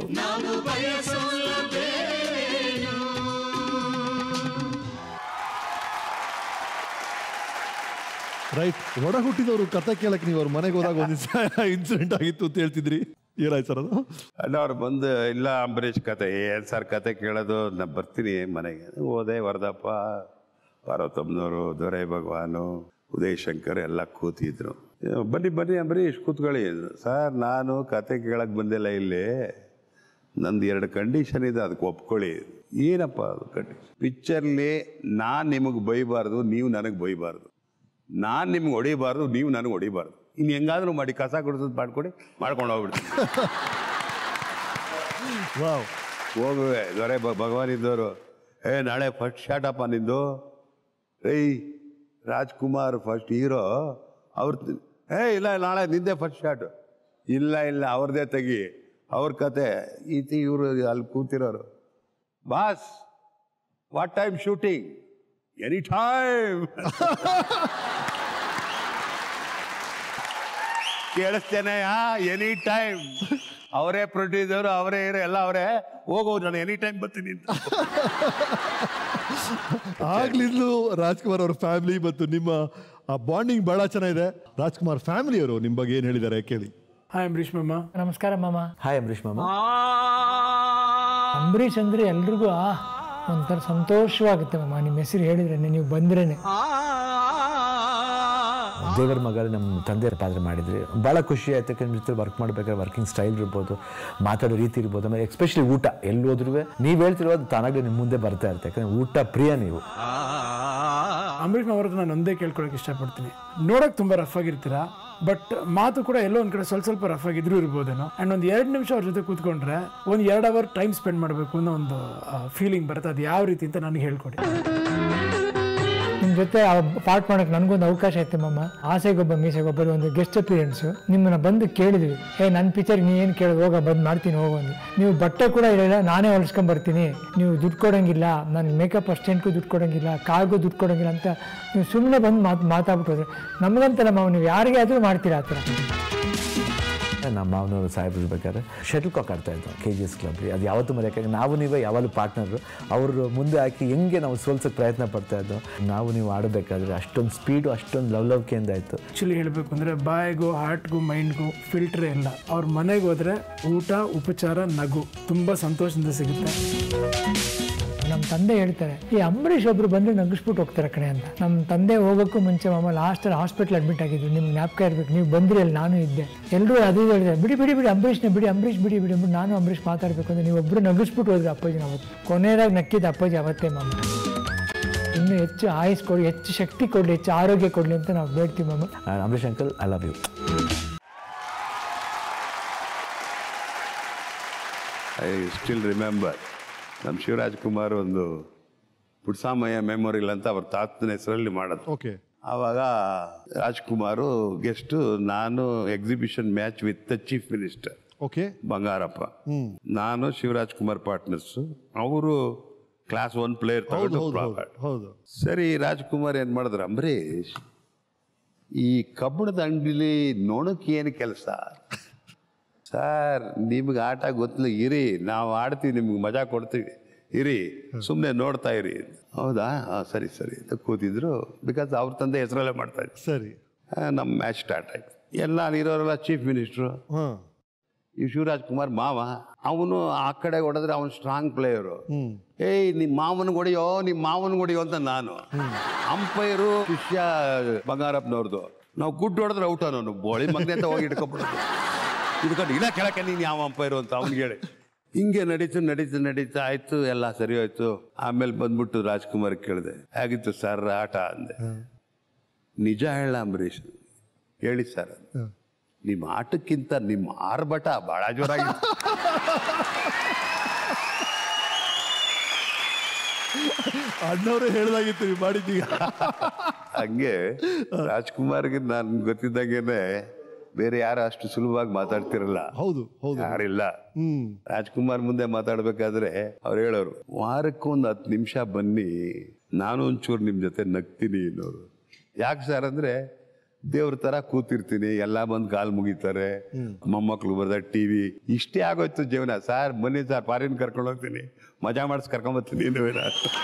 ರೈಟ್ ಒಡ ಹುಟ್ಟಿದವರು ಕತೆ ಕೇಳಕ್ಕೆ ನೀವು ಅವ್ರ ಮನೆಗೆ ಹೋದಾಗ ಒಂದು ಇನ್ಸಿಡೆಂಟ್ ಆಗಿತ್ತು ಅಂತ ಹೇಳ್ತಿದ್ರಿ ಏನಾಯ್ತು ಸರ್ ಅದು ಅಲ್ಲ ಅವ್ರು ಬಂದು ಇಲ್ಲ ಅಂಬರೀಷ್ ಕತೆ ಏನು ಸರ್ ಕತೆ ಕೇಳೋದು ನಾ ಬರ್ತೀನಿ ಮನೆಗೆ ಹೋದೆ ವರದಪ್ಪ ಪಾರ್ವತಮ್ಮನವರು ದೊರೆ ಭಗವಾನು ಉದಯ್ ಶಂಕರ್ ಎಲ್ಲ ಕೂತಿದ್ರು ಏ, ಬನ್ನಿ ಬನ್ನಿ ಅಂಬರೀಷ್ ಕೂತ್ಕೊಳ್ಳಿ ಸರ್ ನಾನು ಕತೆ ಕೇಳಕ್ಕೆ ಬಂದಿಲ್ಲ ಇಲ್ಲಿ ನಂದು ಎರಡು ಕಂಡೀಷನ್ ಇದೆ ಅದಕ್ಕೆ ಒಪ್ಕೊಳ್ಳಿ ಏನಪ್ಪ ಅದು ಕಂಡೀಷನ್ ಪಿಕ್ಚರ್ಲಿ ನಾನು ನಿಮಗೆ ಬೈಬಾರ್ದು ನೀವು ನನಗೆ ಬೈಬಾರ್ದು ನಾನು ನಿಮ್ಗೆ ಹೊಡಿಬಾರ್ದು ನೀವು ನನಗೆ ಹೊಡಿಬಾರ್ದು ಇನ್ನು ಹೆಂಗಾದ್ರೂ ಮಾಡಿ ಕಸ ಗುಡಿಸೋದು ಮಾಡ್ಕೊಡಿ ಮಾಡ್ಕೊಂಡು ಹೋಗ್ಬಿಡ್ತೀನಿ ವಾವ್ ಹೋಗುವೆ ದೊರೆ ಭ- ಭಗವಾನ್ ಇದ್ದವರು ಏ ನಾಳೆ ಫಸ್ಟ್ ಶಾಟ್ ಅಪ್ಪ ನಿಂದು ಏಯ್ ರಾಜ್ಕುಮಾರ್ ಫಸ್ಟ್ ಹೀರೋ ಅವ್ರ ಏ ಇಲ್ಲ ನಾಳೆ ನಿಂದೆ ಫಸ್ಟ್ ಶಾಟ್ ಇಲ್ಲ ಇಲ್ಲ ಅವ್ರದ್ದೇ ತೆಗಿ ಅವ್ರ ಕತೆ ಈತಿ ಇವರು ಅಲ್ಲಿ ಕೂತಿರೋರು boss what time shooting any time ಕೇಳಿಸ್ತೇನೆ ಹಾ ಎನಿ ಟೈಮ್ ಅವರೇ ಪ್ರೊಡ್ಯೂಸರ್ ಅವರೇ ಹೀರೋ ಎಲ್ಲ ಅವರೇ ಹೋಗೋ ನಾನು ಎನಿ ಟೈಮ್ ಬರ್ತೀನಿ ಅಂತ ಆಗ್ಲಿಂದಲೂ ರಾಜ್ಕುಮಾರ್ ಅವ್ರ ಫ್ಯಾಮಿಲಿ ಮತ್ತು ನಿಮ್ಮ ಆ ಬಾಂಡಿಂಗ್ ಬಹಳ ಚೆನ್ನಾಗಿದೆ ರಾಜ್ಕುಮಾರ್ ಫ್ಯಾಮಿಲಿಯವರು ನಿಮ್ಮ ಬಗ್ಗೆ ಏನು ಹೇಳಿದ್ದಾರೆ ಕೇಳಿ ಹಾಯ್ ಅಂಬರೀಷ್ ಮಾಮ ನಮಸ್ಕಾರ ಮಾಮ ಹಾಯ್ ಅಂಬರೀಷ್ ಮಾಮ ಅಂಬರೀಷ್ ಅಂದರೆ ಎಲ್ರಿಗೂ ಆ ಒಂಥರ ಸಂತೋಷವಾಗುತ್ತೆ ಮಾಮ ನಿಮ್ಮ ಹೆಸರು ಹೇಳಿದ್ರೆ ನೀವು ಬಂದ್ರೇನೆ ದೇವರ ಮಗ ನಮ್ಮ ತಂದೆಯರ ಪಾತ್ರ ಮಾಡಿದ್ರಿ ಭಾಳ ಖುಷಿ ಆಯ್ತು ಯಾಕಂದ್ರೆ ಜೊತೆ ವರ್ಕ್ ಮಾಡ್ಬೇಕಾದ್ರೆ ವರ್ಕಿಂಗ್ ಸ್ಟೈಲ್ ಇರ್ಬೋದು ಮಾತಾಡೋ ರೀತಿ ಇರ್ಬೋದು ಆಮೇಲೆ ಎಸ್ಪೆಷಲಿ ಊಟ ಎಲ್ಲಿ ಹೋದ್ರೂ ನೀವು ಹೇಳ್ತಿರೋದು ತಾನಾಗಲೇ ನಿಮ್ಮ ಮುಂದೆ ಬರ್ತಾ ಇರುತ್ತೆ ಯಾಕಂದ್ರೆ ಊಟ ಪ್ರಿಯ ನೀವು ಅಂಬರೀಷ್ ಅವ್ರದ್ದು ನಾನು ಒಂದೇ ಕೇಳ್ಕೊಳಕ್ಕೆ ಇಷ್ಟಪಡ್ತೀನಿ ನೋಡೋಕೆ ತುಂಬ ರಫ್ ಆಗಿರ್ತೀರಾ ಬಟ್ ಮಾತು ಕೂಡ ಎಲ್ಲೋ ಒಂದು ಕಡೆ ಸ್ವಲ್ಪ ಸ್ವಲ್ಪ ರಫ್ ಆಗಿದ್ರು ಇರ್ಬೋದೇನೋ ಆ್ಯಂಡ್ ಒಂದು ಎರಡು ನಿಮಿಷ ಅವ್ರ ಜೊತೆ ಕೂತ್ಕೊಂಡ್ರೆ ಒಂದು ಎರಡು ಅವರ್ ಟೈಮ್ ಸ್ಪೆಂಡ್ ಮಾಡಬೇಕು ಅನ್ನೋ ಒಂದು ಫೀಲಿಂಗ್ ಬರುತ್ತೆ ಅದು ಯಾವ ರೀತಿ ಅಂತ ನನಗೆ ಹೇಳ್ಕೊಡಿ ನಿಮ್ಮ ಜೊತೆ ಪಾರ್ಟ್ ಮಾಡೋಕೆ ನನಗೊಂದು ಅವಕಾಶ ಐತೆ ಮಮ್ಮ ಆಸೆಗೊಬ್ಬ ಮೀಸೆಗೊಬ್ಬರು ಒಂದು ಗೆಸ್ಟ್ ಅಪಿಯರೆನ್ಸು ನಿಮ್ಮನ್ನ ಬಂದು ಕೇಳಿದ್ವಿ ಏ ನನ್ನ ಪಿಕ್ಚರ್ ನೀ ಏನು ಕೇಳೋದು ಹೋಗ ಬಂದು ಮಾಡ್ತೀನಿ ಹೋಗೋದು ನೀವು ಬಟ್ಟೆ ಕೂಡ ಇರಲಿಲ್ಲ ನಾನೇ ಹೊಲಿಸ್ಕೊಂಡ್ ಬರ್ತೀನಿ ನೀವು ದುಡ್ಡು ಕೊಡೋಂಗಿಲ್ಲ ನನ್ನ ಮೇಕಪ್ ಅಸ್ಟೆಂಟ್ಗೂ ದುಡ್ಡು ಕೊಡೋಂಗಿಲ್ಲ ಕಾರ್ಗೂ ದುಡ್ಡು ಕೊಡೋಂಗಿಲ್ಲ ಅಂತ ನೀವು ಸುಮ್ಮನೆ ಬಂದು ಮಾತು ಮಾತಾಡ್ಬಿಟ್ಟು ಹೋದ್ರೆ ನಮಗಂತಲ್ಲ ಮಾವು ನೀವು ಯಾರಿಗೆ ಆದರೂ ಮಾಡ್ತೀರಾ ಆ ಥರ ನಮ್ಮ ಮಾವನವರು ಸಾಹೇಬ್ರು ಇರ್ಬೇಕಾದ್ರೆ ಶಟಲ್ ಕಾಕ್ ಆಡ್ತಾ ಇದ್ವು ಕೆ ಜಿ ಎಸ್ ಕ್ಲಬ್ಲಿ ಅದು ಯಾವತ್ತೂ ಮರೆಯೋಕ್ಕಾಗ ನಾವು ನೀವೇ ಯಾವಾಗಲೂ ಪಾರ್ಟ್ನರು ಅವರು ಮುಂದೆ ಹಾಕಿ ಹೆಂಗೆ ನಾವು ಸೋಲ್ಸೋಕ್ಕೆ ಪ್ರಯತ್ನ ಪಡ್ತಾ ಇದ್ದೋ ನಾವು ನೀವು ಆಡಬೇಕಾದ್ರೆ ಅಷ್ಟೊಂದು ಸ್ಪೀಡು ಅಷ್ಟೊಂದು ಲವಲವಿಕೆಯಿಂದ ಆಯಿತು ಆ್ಯಕ್ಚುಲಿ ಹೇಳಬೇಕು ಅಂದರೆ ಬಾಯಿಗೂ ಹಾರ್ಟ್ಗೂ ಮೈಂಡ್ಗೂ ಫಿಲ್ಟ್ರೇ ಇಲ್ಲ ಅವ್ರ ಮನೆಗೆ ಹೋದರೆ ಊಟ ಉಪಚಾರ ನಗು ತುಂಬ ಸಂತೋಷದಿಂದ ಸಿಗುತ್ತೆ ನಮ್ಮ ತಂದೆ ಹೇಳ್ತಾರೆ ಈ ಅಂಬರೀಷ್ ಒಬ್ರು ಬಂದು ನಗಿಸ್ಬಿಟ್ಟು ಹೋಗ್ತಾರೆ ಕಣೆ ಅಂತ ನಮ್ಮ ತಂದೆ ಹೋಗೋಕ್ಕೂ ಮುಂಚೆ ಮಾಮ ಲಾಸ್ಟಲ್ಲಿ ಹಾಸ್ಪಿಟ್ಲ್ ಅಡ್ಮಿಟ್ ಆಗಿದ್ರು ನಿಮ್ಗೆ ಜ್ಞಾಪಕ ಇರ್ಬೇಕು ನೀವು ಬಂದ್ರಿ ಅಲ್ಲಿ ನಾನು ಇದ್ದೆ ಎಲ್ಲರೂ ಅದೇ ಹೇಳಿದೆ ಬಿಡಿ ಬಿಡಿ ಬಿಡಿ ಅಂಬರೀಷ್ನ ಬಿಡಿ ಅಂಬರೀಷ್ ಬಿಡಿ ಬಿಡಿ ಅಂದ್ಬಿಟ್ಟು ನಾನು ಅಂಬರೀಷ್ ಮಾತಾಡಬೇಕು ಅಂದ್ರೆ ನೀವು ಒಬ್ಬರು ನಗಿಸ್ಬಿಟ್ಟು ಹೋದ್ರಿ ಅಪ್ಪಾಜಿ ನಾವು ಕೊನೆಯದಾಗಿ ನಕ್ಕಿದ ಅಪ್ಪಾಜಿ ಅವತ್ತೇ ಮಾಮ ಇನ್ನೂ ಹೆಚ್ಚು ಆಯುಸ್ ಕೊಡಿ ಹೆಚ್ಚು ಶಕ್ತಿ ಕೊಡಲಿ ಹೆಚ್ಚು ಆರೋಗ್ಯ ಕೊಡಲಿ ಅಂತ ನಾವು ಬೇಡ್ತೀವಿ ಮಾಮ Ambareesh uncle I love you I still remember ನಮ್ಮ ಶಿವರಾಜ್ ಕುಮಾರ್ ಒಂದು ಪುಟ್ಸಾಮಯ್ಯ ಮೆಮೊರಿಲ್ ಅಂತ ಅವ್ರ ತಾತನ ಹೆಸರಲ್ಲಿ ಮಾಡೋದು ಓಕೆ ಆವಾಗ ರಾಜ್ಕುಮಾರು ಗೆಸ್ಟು ನಾನು exhibition match with the chief minister okay Bangarappa ನಾನು ಶಿವರಾಜ್ ಕುಮಾರ್ ಪಾರ್ಟ್ನರ್ಸ್ ಅವರು ಕ್ಲಾಸ್ ಒನ್ ಪ್ಲೇಯರ್ ಹೌದು ತಗೊಂಡು ಹೌದು ಹೌದು ಹೌದು ಸರಿ ರಾಜ್ಕುಮಾರ್ ಏನು ಮಾಡಿದ್ರು ಅಂಬರೀಷ್ ಈ ಕಬ್ಬಣದ ಅಂಗಡಿಲಿ ನೋಡೋಕೆ ಏನು ಕೆಲಸ ಸರ್ ನಿಮ್ಗೆ ಆಟ ಗೊತ್ತಿಲ್ಲ ಇರಿ ನಾವು ಆಡ್ತೀವಿ ನಿಮ್ಗೆ ಮಜಾ ಕೊಡ್ತೀವಿ ಇರಿ ಸುಮ್ಮನೆ ನೋಡ್ತಾ ಇರಿ ಹೌದಾ ಹಾಂ ಸರಿ ಸರಿ ಅಂತ ಕೂತಿದ್ರು ಬಿಕಾಸ್ ಅವ್ರ ತಂದೆ ಹೆಸರಲ್ಲೇ ಮಾಡ್ತಾ ಇದ್ರು ಸರಿ ನಮ್ಮ ಮ್ಯಾಚ್ ಸ್ಟಾರ್ಟ್ ಆಯ್ತು ಎಲ್ಲ ಅಲ್ಲಿರೋರೆಲ್ಲ ಚೀಫ್ ಮಿನಿಸ್ಟ್ರು ಹಾಂ ಈ ಶಿವರಾಜ್ ಕುಮಾರ್ ಮಾವ ಅವನು ಆ ಕಡೆ ಹೊಡೆದ್ರೆ ಅವನು ಸ್ಟ್ರಾಂಗ್ ಪ್ಲೇಯರು ಏಯ್ ನಿಮ್ಮ ಮಾವನಿಗೆ ಹೊಡೆಯೋ ನಿಮ್ಮ ಮಾವನಿಗೆ ಹೊಡೆಯೋ ಅಂತ ನಾನು ಅಂಪೈರು ಶಿಷ್ಯ ಬಂಗಾರಪ್ಪನವ್ರದ್ದು ನಾವು ಗುಡ್ ಹೊಡೆದ್ರೆ ಔಟ್ ಅವನು ಬೋಳಿ ಮಗನೆ ಅಂತ ಹೋಗಿ ಹಿಡ್ಕೊಬಿಡೋದು ಹಿಡ್ಕೊಂಡು ಇಲ್ಲ ಕೆಳಕ್ಕೆ ನೀನು ಯಾವ ಅಂಪೈರು ಅಂತ ಅವ್ನಿಗೆ ಹೇಳಿ ಹಿಂಗೆ ನಡೀತು ನಡೀತು ನಡೀತು ಆಯ್ತು ಎಲ್ಲ ಸರಿ ಹೋಯ್ತು ಆಮೇಲೆ ಬಂದ್ಬಿಟ್ಟು ರಾಜ್ಕುಮಾರ್ ಕೇಳಿದೆ ಹೇಗಿತ್ತು ಸರ್ ಆಟ ಅಂದೆ ನಿಜ ಹೇಳ ಅಂಬರೀಷ್ ಹೇಳಿ ಸರ್ ನಿಮ್ಮ ಆಟಕ್ಕಿಂತ ನಿಮ್ಮ ಆರ್ಭಟ ಬಹಳ ಜೋರಾಗಿತ್ತು ಅಣ್ಣವರೇ ಹೇಳ್ದಾಗಿತ್ತು ನೀವು ಮಾಡಿದ್ದೀಗ ಹಂಗೆ ರಾಜ್ಕುಮಾರ್ಗೆ ನಾನು ಗೊತ್ತಿದ್ದಾಗೇನೆ ಬೇರೆ ಯಾರು ಅಷ್ಟು ಸುಲಭವಾಗಿ ಮಾತಾಡ್ತಿರಲ್ಲ ಹೌದು ಹೌದು ಯಾರಿಲ್ಲ ಹ್ಮ್ ರಾಜ್ಕುಮಾರ್ ಮುಂದೆ ಮಾತಾಡ್ಬೇಕಾದ್ರೆ ಅವ್ರು ಹೇಳೋರು ವಾರಕ್ಕೆ ಒಂದು ಹತ್ತು ನಿಮಿಷ ಬನ್ನಿ ನಾನು ಒಂಚೂರು ನಿಮ್ಮ ಜೊತೆ ನಗ್ತೀನಿ ಅನ್ನೋರು ಯಾಕೆ ಸರ್ ಅಂದ್ರೆ ದೇವ್ರ ತರ ಕೂತಿರ್ತೀನಿ ಎಲ್ಲ ಬಂದು ಕಾಲ್ ಮುಗಿತಾರೆ ಮೊಮ್ಮಕ್ಳು ಬರ್ದ ಟಿವಿ ಇಷ್ಟೇ ಆಗೋಯ್ತು ಜೀವನ ಸರ್ ಬನ್ನಿ ಸರ್ ಫಾರಿನ್ ಕರ್ಕೊಂಡು ಹೋಗ್ತೀನಿ ಮಜಾ ಮಾಡಿಸ್ ಕರ್ಕೊಂಬರ್ತೀನಿ ನೀವೇನ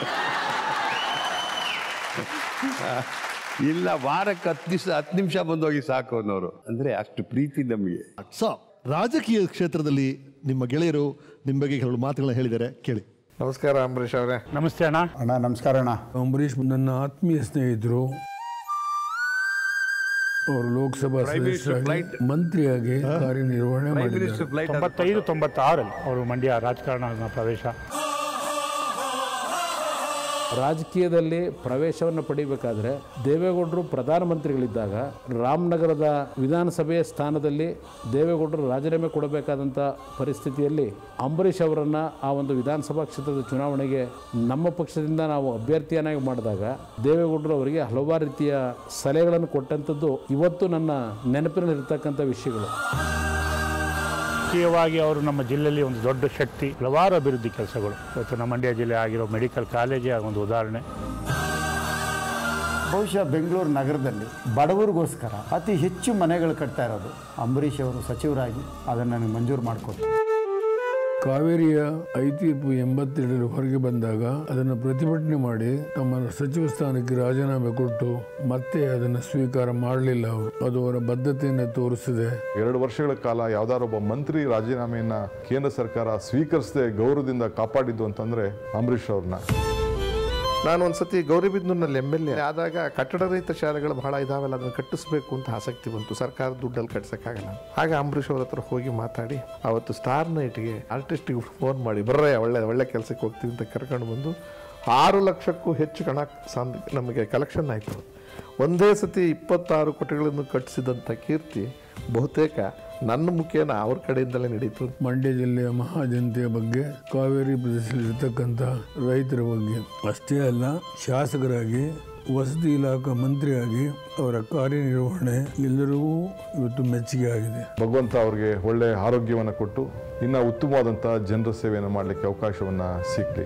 ಇಲ್ಲ ವಾರಕ್ಕೆ ಹತ್ತು ದಿವಸ ಹತ್ತು ನಿಮಿಷ ಬಂದೋಗಿ ಸಾಕು ಅನ್ನೋರು ಅಂದ್ರೆ ಅಷ್ಟು ಪ್ರೀತಿ ನಮಗೆ ಸೊ ರಾಜಕೀಯ ಕ್ಷೇತ್ರದಲ್ಲಿ ನಿಮ್ಮ ಗೆಳೆಯರು ನಿಮ್ಮ ಬಗ್ಗೆ ಕೆಲವು ಮಾತುಗಳನ್ನ ಹೇಳಿದ್ದಾರೆ ಕೇಳಿ ನಮಸ್ಕಾರ ಅಂಬರೀಷ್ ಅವರೇ ನಮಸ್ತೆ ಅಣ್ಣ ಅಣ್ಣ ನಮಸ್ಕಾರ ಅಣ್ಣ ಅಂಬರೀಷ್ ನನ್ನ ಆತ್ಮೀಯ ಸ್ನೇಹಿತರು ಅವರು ಲೋಕಸಭಾ Prime Minister ಸದಸ್ಯರಾಗಿ flight. ಮಂತ್ರಿಯಾಗಿ ಕಾರ್ಯನಿರ್ವಹಣೆ ಮಾಡಿದ್ದಾರೆ ಫ್ಲೈಟ್ ತೊಂಬತ್ತೈದು ತೊಂಬತ್ತಾರಲ್ಲಿ ಅವರು ಮಂಡ್ಯ ರಾಜಕಾರಣ ಪ್ರವೇಶ ರಾಜಕೀಯದಲ್ಲಿ ಪ್ರವೇಶವನ್ನು ಪಡಿಬೇಕಾದ್ರೆ ದೇವೇಗೌಡರು ಪ್ರಧಾನಮಂತ್ರಿಗಳಿದ್ದಾಗ ರಾಮನಗರದ ವಿಧಾನಸಭೆಯ ಸ್ಥಾನದಲ್ಲಿ ದೇವೇಗೌಡರು ರಾಜೀನಾಮೆ ಕೊಡಬೇಕಾದಂಥ ಪರಿಸ್ಥಿತಿಯಲ್ಲಿ ಅಂಬರೀಷ್ ಅವರನ್ನು ಆ ಒಂದು ವಿಧಾನಸಭಾ ಕ್ಷೇತ್ರದ ಚುನಾವಣೆಗೆ ನಮ್ಮ ಪಕ್ಷದಿಂದ ನಾವು ಅಭ್ಯರ್ಥಿಯನ್ನಾಗಿ ಮಾಡಿದಾಗ ದೇವೇಗೌಡರು ಅವರಿಗೆ ಹಲವಾರು ರೀತಿಯ ಸಲಹೆಗಳನ್ನು ಕೊಟ್ಟಂಥದ್ದು ಇವತ್ತು ನನ್ನ ನೆನಪಿನಲ್ಲಿರ್ತಕ್ಕಂಥ ವಿಷಯಗಳು ರಾಜಕೀಯವಾಗಿ ಅವರು ನಮ್ಮ ಜಿಲ್ಲೆಯಲ್ಲಿ ಒಂದು ದೊಡ್ಡ ಶಕ್ತಿ ಹಲವಾರು ಅಭಿವೃದ್ಧಿ ಕೆಲಸಗಳು ಇವತ್ತು ನಮ್ಮ ಮಂಡ್ಯ ಜಿಲ್ಲೆ ಆಗಿರೋ ಮೆಡಿಕಲ್ ಕಾಲೇಜೇ ಒಂದು ಉದಾಹರಣೆ ಬಹುಶಃ ಬೆಂಗಳೂರು ನಗರದಲ್ಲಿ ಬಡವರಿಗೋಸ್ಕರ ಅತಿ ಹೆಚ್ಚು ಮನೆಗಳು ಕಟ್ತಾ ಇರೋದು ಅಂಬರೀಷ್ ಅವರು ಸಚಿವರಾಗಿ ಅದನ್ನು ನನಗೆ ಮಂಜೂರು ಮಾಡಿಕೊಟ್ರು ಕಾವೇರಿಯ ಐತೀರ್ಪು ಎಂಬತ್ತೆರಡರಲ್ಲಿ ಹೊರಗೆ ಬಂದಾಗ ಅದನ್ನು ಪ್ರತಿಭಟನೆ ಮಾಡಿ ತಮ್ಮ ಸಚಿವ ಸ್ಥಾನಕ್ಕೆ ರಾಜೀನಾಮೆ ಕೊಟ್ಟು ಮತ್ತೆ ಅದನ್ನು ಸ್ವೀಕಾರ ಮಾಡಲಿಲ್ಲ ಅವರು ಅದು ಅವರ ಬದ್ಧತೆಯನ್ನು ತೋರಿಸಿದೆ ಎರಡು ವರ್ಷಗಳ ಕಾಲ ಯಾವ್ದಾರೊಬ್ಬ ಮಂತ್ರಿ ರಾಜೀನಾಮೆಯನ್ನ ಕೇಂದ್ರ ಸರ್ಕಾರ ಸ್ವೀಕರಿಸದೆ ಗೌರವದಿಂದ ಕಾಪಾಡಿದ್ದು ಅಂತಂದ್ರೆ ಅಂಬರೀಷ್ ಅವ್ರನ್ನ ನಾನು ಒಂದ್ಸತಿ ಗೌರಿಬಿದನೂರಿನಲ್ಲಿ ಎಮ್ ಎಲ್ ಎ ಆದಾಗ ಕಟ್ಟಡ ರಹಿತ ಶಾಲೆಗಳು ಬಹಳ ಇದಾವೆಲ್ಲ ಅದನ್ನು ಕಟ್ಟಿಸ್ಬೇಕು ಅಂತ ಆಸಕ್ತಿ ಬಂತು ಸರ್ಕಾರ ದುಡ್ಡಲ್ಲಿ ಕಟ್ಸೋಕ್ಕಾಗಲ್ಲ ಆಗ ಅಂಬರೀಷ್ ಅವ್ರ ಹತ್ರ ಹೋಗಿ ಮಾತಾಡಿ ಅವತ್ತು ಸ್ಟಾರ್ ನೈಟ್ಗೆ ಆರ್ಟಿಸ್ಟಿಗೆ ಫೋನ್ ಮಾಡಿ ಬರ್ರೆ ಒಳ್ಳೆ ಒಳ್ಳೆ ಕೆಲಸಕ್ಕೆ ಹೋಗ್ತೀವಿ ಅಂತ ಕರ್ಕೊಂಡು ಬಂದು ಆರು ಲಕ್ಷಕ್ಕೂ ಹೆಚ್ಚು ಹಣ ಸಾಂದ್ ನಮಗೆ ಕಲೆಕ್ಷನ್ ಆಯಿತು ಒಂದೇ ಸತಿ ಇಪ್ಪತ್ತಾರು ಕೋಟಿಗಳನ್ನು ಕಟ್ಟಿಸಿದಂಥ ಕೀರ್ತಿ ಬಹುತೇಕ ನನ್ನ ಮುಖೇನ ಅವ್ರ ಕಡೆಯಿಂದಲೇ ನಡೀತು ಮಂಡ್ಯ ಜಿಲ್ಲೆಯ ಮಹಾಜನತೆಯ ಬಗ್ಗೆ ಕಾವೇರಿ ಪ್ರದೇಶದಲ್ಲಿರ್ತಕ್ಕಂಥ ರೈತರ ಬಗ್ಗೆ ಅಷ್ಟೇ ಅಲ್ಲ ಶಾಸಕರಾಗಿ ವಸತಿ ಇಲಾಖಾ ಮಂತ್ರಿಯಾಗಿ ಅವರ ಕಾರ್ಯನಿರ್ವಹಣೆ ಎಲ್ಲರಿಗೂ ಇವತ್ತು ಮೆಚ್ಚುಗೆ ಆಗಿದೆ ಭಗವಂತ ಅವ್ರಿಗೆ ಒಳ್ಳೆ ಆರೋಗ್ಯವನ್ನು ಕೊಟ್ಟು ಇನ್ನ ಉತ್ತಮವಾದಂಥ ಜನರ ಸೇವೆಯನ್ನು ಮಾಡಲಿಕ್ಕೆ ಅವಕಾಶವನ್ನ ಸಿಕ್ಲಿ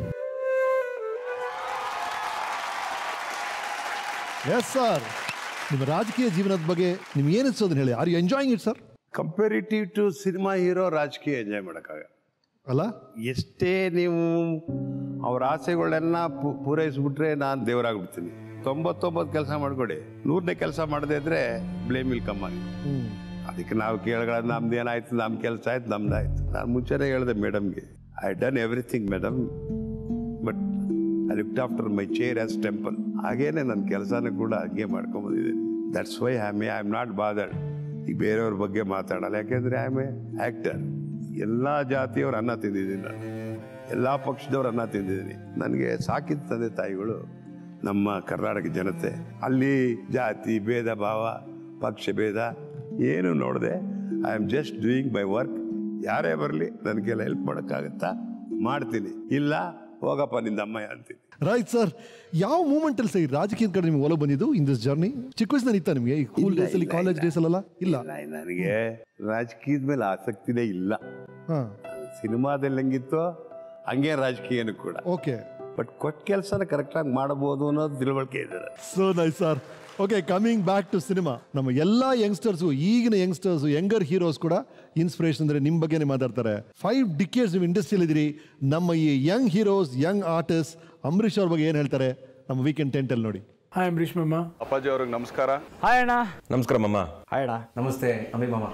ಎಸ್ ಸರ್ ನಿಮ್ಮ ರಾಜಕೀಯ ಜೀವನದ ಬಗ್ಗೆ ನಿಮ್ಗೆ ಏನು ಅನ್ಸೋದನ್ನ ಹೇಳಿ are you enjoying it sir comparative to cinema hero ರಾಜಕೀಯ ಎಂಜಾಯ್ ಮಾಡೋಕ್ಕಾಗ ಅಲ್ಲ ಎಷ್ಟೇ ನೀವು ಅವ್ರ ಆಸೆಗಳನ್ನ ಪೂ- ಪೂರೈಸ್ಬಿಟ್ರೆ ನಾನು ದೇವರಾಗ್ಬಿಡ್ತೀನಿ ತೊಂಬತ್ತೊಂಬತ್ತು ಕೆಲಸ ಮಾಡ್ಕೊಡಿ ನೂರನೇ ಕೆಲಸ ಮಾಡದೇ ಇದ್ರೆ ಬ್ಲೇಮ್ ವಿಲ್ ಕಮ್ ಆಗಿ ಅದಕ್ಕೆ ನಾವು ಕೇಳಗಳ ನಮ್ದು ಏನಾಯ್ತು ನಮ್ಮ ಕೆಲಸ ಆಯ್ತು ನಮ್ದಾಯ್ತು ನಾನು ಮುಂಚೆನೇ ಹೇಳಿದೆ ಮೇಡಮ್ಗೆ I done everything madam but I lift after my chair as temple ಹಾಗೇನೆ ನನ್ನ ಕೆಲಸನೂ ಕೂಡ ಹಂಗೆ ಮಾಡ್ಕೊಂಬಂದಿದ್ದೀನಿ that's why I may I am not bothered ಈಗ ಬೇರೆಯವ್ರ ಬಗ್ಗೆ ಮಾತಾಡಲ್ಲ ಯಾಕೆಂದ್ರೆ ಐ ಆಮ್ ಎ ಆ್ಯಕ್ಟರ್ ಎಲ್ಲ ಜಾತಿಯವ್ರ ಅನ್ನ ತಿಂದಿದ್ದೀನಿ ನಾನು ಎಲ್ಲ ಪಕ್ಷದವ್ರ ಅನ್ನ ತಿಂದಿದ್ದೀನಿ ನನಗೆ ಸಾಕಿದ ತಂದೆ ತಾಯಿಗಳು ನಮ್ಮ ಕರ್ನಾಟಕ ಜನತೆ ಅಲ್ಲಿ ಜಾತಿ ಭೇದ ಭಾವ ಪಕ್ಷ ಭೇದ ಏನು ನೋಡದೆ I am just doing my work ಯಾರೇ ಬರಲಿ ನನಗೆಲ್ಲ ಹೆಲ್ಪ್ ಮಾಡೋಕ್ಕಾಗತ್ತಾ ಮಾಡ್ತೀನಿ ಇಲ್ಲ ಹೋಗಪ್ಪ ನಿಂದ ಅಮ್ಮಯ್ಯ ಅಂತೀನಿ ರೈಟ್ ಸರ್ ಯಾವ ಮೂಮೆಂಟ್ ಅಲ್ಲಿ ಸರ್ ರಾಜಕೀಯದ ಕಡೆ ನಿಮ್ಗೆ ಒಲವು ಬಂದಿದ್ದು ಇನ್ ದಿಸ್ ಜರ್ನಿ ಚಿಕ್ಕ ವಯಸ್ಸಿನಲ್ಲಿ ಇತ್ತ ನಿಮಗೆ ಈ ಸ್ಕೂಲ್ ಡೇಸ್ ಅಲ್ಲಿ ಕಾಲೇಜ್ ಡೇಸ್ ಅಲ್ಲ ಇಲ್ಲ ನನಗೆ ರಾಜಕೀಯದ ಮೇಲೆ ಆಸಕ್ತಿನೇ ಇಲ್ಲ ಹಾ ಸಿನಿಮಾದಲ್ಲಿ ಹೆಂಗಿತ್ತೋ ಹಂಗೆ ರಾಜಕೀಯನೂ ಕೂಡ ಓಕೆ ಬಟ್ ಕೊಟ್ಟ ಕೆಲಸನ ಕರೆಕ್ಟಾಗಿ ಮಾಡಬಹುದು ಅನ್ನೋದು ತಿಳುವಳಿಕೆ ಇದೆ so nice sir okay coming back to cinema ನಮ್ಮ ಎಲ್ಲ ಯಂಗ್ಸ್ಟರ್ಸು ಈಗಿನ ಯಂಗ್ಸ್ಟರ್ಸು ಯಂಗರ್ ಹೀರೋಸ್ ಕೂಡ ಇನ್ಸ್ಪಿರೇಷನ್ ಅಂದರೆ ನಿಮ್ಮ ಬಗ್ಗೆನೇ ಮಾತಾಡ್ತಾರೆ ಫೈವ್ ಡಿಕೇಡ್ಸ್ ನೀವು ಇಂಡಸ್ಟ್ರಿಯಲ್ಲಿ ಇದ್ದೀರಿ ನಮ್ಮ ಈ young heroes young artist Ambareesh ಅವ್ರ ಬಗ್ಗೆ ಏನು ಹೇಳ್ತಾರೆ ನಮ್ಮ ವೀಕೆಂಡ್ ಟೆಂಟಲ್ಲಿ ನೋಡಿ ಹಾಯ್ ಅಂಬರೀಷ್ ಮಮ್ಮ ಅಪ್ಪಾಜಿ ಅವ್ರಿಗೆ ನಮಸ್ಕಾರ ಹಾಯ್ ಅಣ್ಣ ನಮಸ್ಕಾರ ಮಮ್ಮ ಹಾಯ್ ಅಣ್ಣ ನಮಸ್ತೆ ಅಂಬಿ ಮಾಮ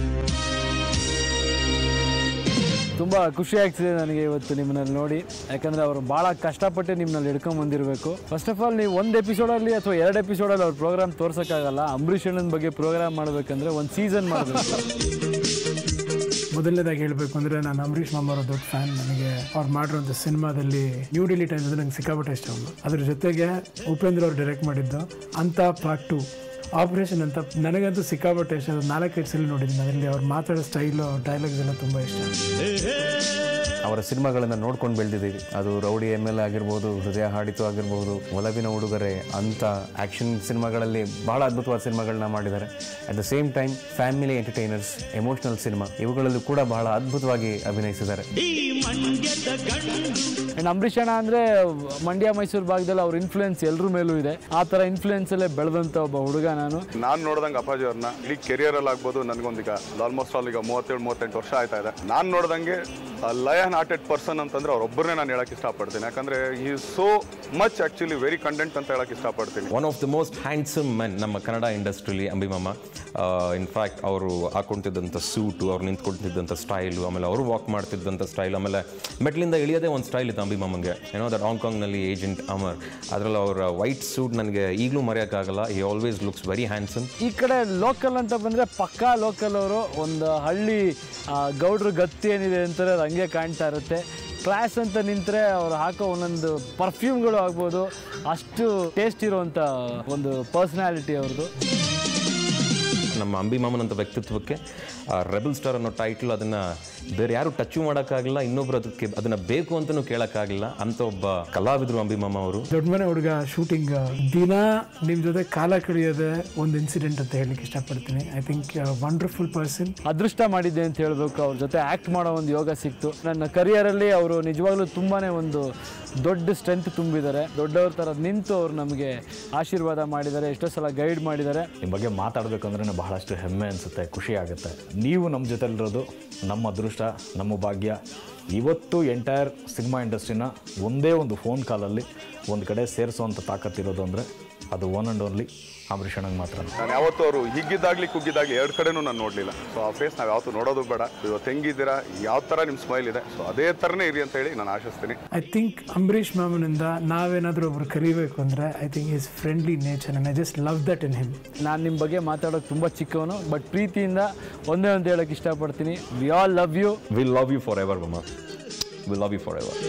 ತುಂಬ ಖುಷಿ ಆಗ್ತಿದೆ ನನಗೆ ಇವತ್ತು ನಿಮ್ಮನ್ನಲ್ಲಿ ನೋಡಿ ಯಾಕಂದರೆ ಅವರು ಭಾಳ ಕಷ್ಟಪಟ್ಟು ನಿಮ್ಮನ್ನಲ್ಲಿ ಹಿಡ್ಕೊಂಡ್ ಬಂದಿರಬೇಕು ಫಸ್ಟ್ ಆಫ್ ಆಲ್ ನೀವು ಒಂದು ಎಪಿಸೋಡಲ್ಲಿ ಅಥವಾ ಎರಡು ಎಪಿಸೋಡಲ್ಲಿ ಅವ್ರ ಪ್ರೋಗ್ರಾಮ್ ತೋರ್ಸೋಕ್ಕಾಗಲ್ಲ ಅಂಬರೀಷ್ ಅಣ್ಣನ ಬಗ್ಗೆ ಪ್ರೋಗ್ರಾಮ್ ಮಾಡಬೇಕಂದ್ರೆ ಒಂದು ಸೀಸನ್ ಮಾಡಬೇಕು ಮೊದಲನೇದಾಗಿ ಹೇಳಬೇಕು ಅಂದರೆ ನಾನು ಅಂಬರೀಷ್ ಮಾಮರ ದೊಡ್ಡ ಫ್ಯಾನ್ ನನಗೆ ಅವ್ರು ಮಾಡಿರೋಂಥ ಸಿನಿಮಾದಲ್ಲಿ ನ್ಯೂ ಡೆಲ್ಲಿ ಟೈಮ್ಸ್ ಅಂದರೆ ನಂಗೆ ಸಿಕ್ಕಾಪಟ್ಟೆ ಇಷ್ಟ ಅವನು ಅದ್ರ ಜೊತೆಗೆ ಉಪೇಂದ್ರ ಅವ್ರು ಡೈರೆಕ್ಟ್ ಮಾಡಿದ್ದು ಅಂತ ಪಾರ್ಟ್ ಟು ಆಪರೇಷನ್ ಅಂತ ನನಗಂತೂ ಸಿಕ್ಕಾಪಟ್ಟೆ ಇಷ್ಟ ಅದು ನಾಲ್ಕೈದು ಸಲ ನೋಡಿದ್ದೀನಿ ಅದರಲ್ಲಿ ಅವ್ರು ಮಾತಾಡೋ ಸ್ಟೈಲು ಡೈಲಾಗ್ಸ್ ಎಲ್ಲ ತುಂಬ ಇಷ್ಟ ಅವರ ಸಿನಿಮಾಗಳನ್ನು ನೋಡ್ಕೊಂಡು ಬೆಳೆದಿದ್ದೀವಿ ಅದು ರೌಡಿ ಎಮ್ ಎಲ್ ಆಗಿರ್ಬೋದು ಹೃದಯ ಹಾಡಿತು ಆಗಿರ್ಬೋದು ಒಲವಿನ ಉಡುಗೊರೆ ಅಂತ ಆ್ಯಕ್ಷನ್ ಸಿನಿಮಾಗಳಲ್ಲಿ ಬಹಳ ಅದ್ಭುತವಾದ ಸಿನಿಮಾಗಳನ್ನ ಮಾಡಿದ್ದಾರೆ at the same time family entertainers emotional cinema ಇವುಗಳಲ್ಲೂ ಕೂಡ ಬಹಳ ಅದ್ಭುತವಾಗಿ ಅಭಿನಯಿಸಿದ್ದಾರೆ ಆ್ಯಂಡ್ ಅಂಬರೀಷ್ ಅಣ್ಣ ಅಂದರೆ ಮಂಡ್ಯ ಮೈಸೂರು ಭಾಗದಲ್ಲಿ ಅವ್ರ ಇನ್ಫ್ಲುಯೆನ್ಸ್ ಎಲ್ಲರ ಮೇಲೂ ಇದೆ ಆ ಥರ ಇನ್ಫ್ಲುಯೆನ್ಸಲ್ಲೇ ಬೆಳೆದಂಥ ಒಬ್ಬ ಹುಡುಗ ನಾನು ನಾನು ನೋಡ್ದಂಗೆ ಅಪ್ಪಾಜಿ ಅವ್ರನ್ನ ಇಡೀ ಕೆರಿಯರ್ ಅಲ್ಲಿ ಆಗ್ಬೋದು ನನಗೊಂದೀಗ ಆಲ್ಮೋಸ್ಟ್ ಆಲ್ ಈಗ ಮೂವತ್ತೇಳು ಮೂವತ್ತೆಂಟು ವರ್ಷ ಆಯ್ತಾ ಇದೆ ನಾನು ನೋಡ್ದಂಗೆ ಲಯನ್ ಹಾರ್ಟೆಡ್ ಪರ್ಸನ್ ಅಂತಂದ್ರೆ ಅವ್ರೊಬ್ಬರನ್ನೇ ನಾನು ಹೇಳಕ್ ಇಷ್ಟಪಡ್ತೀನಿ ಯಾಕಂದ್ರೆ ಈ so much actually very content ಅಂತ ಹೇಳಕ್ ಇಷ್ಟಪಡ್ತೀನಿ one of the most handsome men ನಮ್ಮ ಕನ್ನಡ ಇಂಡಸ್ಟ್ರಿಲಿ ಅಂಬಿಮಮ್ಮ ಇನ್ಫ್ಯಾಕ್ಟ್ ಅವರು ಹಾಕೊಳ್ತಿದ್ದಂಥ ಸೂಟು ಅವ್ರು ನಿಂತ್ಕೊಳ್ತಿದ್ದಂಥ ಸ್ಟೈಲು ಆಮೇಲೆ ಅವರು ವಾಕ್ ಮಾಡ್ತಿದ್ದಂಥ ಸ್ಟೈಲ್ ಆಮೇಲೆ ಮೆಟ್ಲಿಂದ ಇಳಿಯೋದೇ ಒಂದು ಸ್ಟೈಲ್ ಇತ್ತು ಅಂಬಿಮಮ್ಮಂಗೆ ಏನೋ ದಟ್ ಹಾಂಗ್ಕಾಂಗ್ನಲ್ಲಿ ಏಜೆಂಟ್ ಅಮರ್ ಅದರಲ್ಲಿ ಅವರ ವೈಟ್ ಸೂಟ್ ನನಗೆ ಈಗಲೂ ಮರೆಯೋಕ್ಕಾಗಲ್ಲ ಈ ಆಲ್ವೇಸ್ ಲುಕ್ಸ್ ವೆರಿ ಹ್ಯಾಂಡ್ಸಮ್ ಈ ಕಡೆ ಲೋಕಲ್ ಅಂತ ಬಂದರೆ ಪಕ್ಕಾ ಲೋಕಲ್ ಅವರು ಒಂದು ಹಳ್ಳಿ ಆ, ಗೌಡ್ರ ಗತ್ತಿ ಏನಿದೆ ಅಂತಾರೆ ಅದು ಹಂಗೆ ಕಾಣ್ತಾ ಇರುತ್ತೆ ಕ್ಲಾಸ್ ಅಂತ ನಿಂತರೆ ಅವ್ರು ಹಾಕೋ ಒಂದೊಂದು ಪರ್ಫ್ಯೂಮ್ಗಳು ಆಗ್ಬೋದು ಅಷ್ಟು ಟೇಸ್ಟ್ ಇರುವಂಥ ಒಂದು ಪರ್ಸ್ನಾಲಿಟಿ ಅವ್ರದ್ದು ನಮ್ಮ ಅಂಬಿಮಾಮನ್ ಅಂತ ವ್ಯಕ್ತಿತ್ವಕ್ಕೆ ರೆಬಲ್ ಸ್ಟಾರ್ ಅನ್ನೋ ಟೈಟ್ಲ್ ಅದನ್ನು ಬೇರೆ ಯಾರು ಟಚ್ ಮಾಡೋಕ್ಕಾಗಲ್ಲ ಇನ್ನೊಬ್ರು ಅದಕ್ಕೆ ಅದನ್ನು ಬೇಕು ಅಂತಲೂ ಕೇಳೋಕ್ಕಾಗಲ್ಲ ಅಂತ ಒಬ್ಬ ಕಲಾವಿದರು ಅಂಬಿಮಾಮ ಅವರು ದೊಡ್ಡ ಮನೆ ಹುಡುಗ ಶೂಟಿಂಗ್ ದಿನ ನಿಮ್ಮ ಜೊತೆ ಕಾಲ ಕಳೆಯೋದೇ ಒಂದು ಇನ್ಸಿಡೆಂಟ್ ಅಂತ ಹೇಳಲಿಕ್ಕೆ ಇಷ್ಟಪಡ್ತೀನಿ ಐ ಥಿಂಕ್ ವಂಡರ್ಫುಲ್ ಪರ್ಸನ್ ಅದೃಷ್ಟ ಮಾಡಿದ್ದೆ ಅಂತ ಹೇಳಬೇಕು ಅವ್ರ ಜೊತೆ ಆ್ಯಕ್ಟ್ ಮಾಡೋ ಒಂದು ಯೋಗ ಸಿಕ್ತು ನನ್ನ ಕರಿಯರಲ್ಲಿ ಅವರು ನಿಜವಾಗ್ಲೂ ತುಂಬಾ ಒಂದು ದೊಡ್ಡ ಸ್ಟ್ರೆಂತ್ ತುಂಬಿದ್ದಾರೆ ದೊಡ್ಡವ್ರ ಥರ ನಿಂತು ಅವ್ರು ನಮಗೆ ಆಶೀರ್ವಾದ ಮಾಡಿದ್ದಾರೆ ಎಷ್ಟೋ ಸಲ ಗೈಡ್ ಮಾಡಿದ್ದಾರೆ ನಿಮ್ಮ ಬಗ್ಗೆ ಮಾತಾಡಬೇಕಂದ್ರೆ ಬಹಳಷ್ಟು ಹೆಮ್ಮೆ ಅನಿಸುತ್ತೆ ಖುಷಿ ಆಗುತ್ತೆ ನೀವು ನಮ್ಮ ಜೊತೆಲಿರೋದು ನಮ್ಮ ಅದೃಷ್ಟ ನಮ್ಮ ಭಾಗ್ಯ ಇವತ್ತು ಎಂಟೈರ್ ಸಿನಿಮಾ ಇಂಡಸ್ಟ್ರಿನ ಒಂದೇ ಒಂದು ಫೋನ್ ಕಾಲಲ್ಲಿ ಒಂದು ಕಡೆ ಸೇರಿಸುವಂಥ ತಾಕತ್ತಿರೋದು ಅಂದರೆ ಅದು ಒನ್ ಆ್ಯಂಡ್ ಓನ್ಲಿ ಅಂಬರೀಷ್ ಅಣ್ಣಂಗೆ ಮಾತ್ರ ನಾನು ಯಾವತ್ತೂ ಅವರು ಹಿಗ್ಗಿದ್ದಾಗ್ಲಿ ಕುಗ್ಗಿದ್ದಾಗ್ಲಿ ಎರಡು ಕಡೆನೂ ನಾನು ನೋಡಲಿಲ್ಲ ಸೊ ಆ ಫೇಸ್ ನಾವು ಯಾವತ್ತೂ ನೋಡೋದು ಬೇಡ ಇವತ್ತು ಹೆಂಗಿದ್ದೀರಾ ಯಾವ ಥರ ನಿಮ್ಮ ಸ್ಮೈಲ್ ಇದೆ ಸೊ ಅದೇ ಥರನೇ ಇರಿ ಅಂತ ಹೇಳಿ ನಾನು ಆಶಿಸ್ತೀನಿ ಐ ಥಿಂಕ್ ಅಂಬರೀಷ್ ಮಾಮನಿಂದ ನಾವೇನಾದರೂ ಒಬ್ರು ಕಲಿಬೇಕು ಅಂದರೆ I think is friendly nature I just love that in him ನಾನು ನಿಮ್ಮ ಬಗ್ಗೆ ಮಾತಾಡೋಕೆ ತುಂಬ ಚಿಕ್ಕವನು ಬಟ್ ಪ್ರೀತಿಯಿಂದ ಒಂದೇ ಒಂದು ಹೇಳೋಕ್ಕೆ ಇಷ್ಟಪಡ್ತೀನಿ we all love you will love you forever mamma will love you forever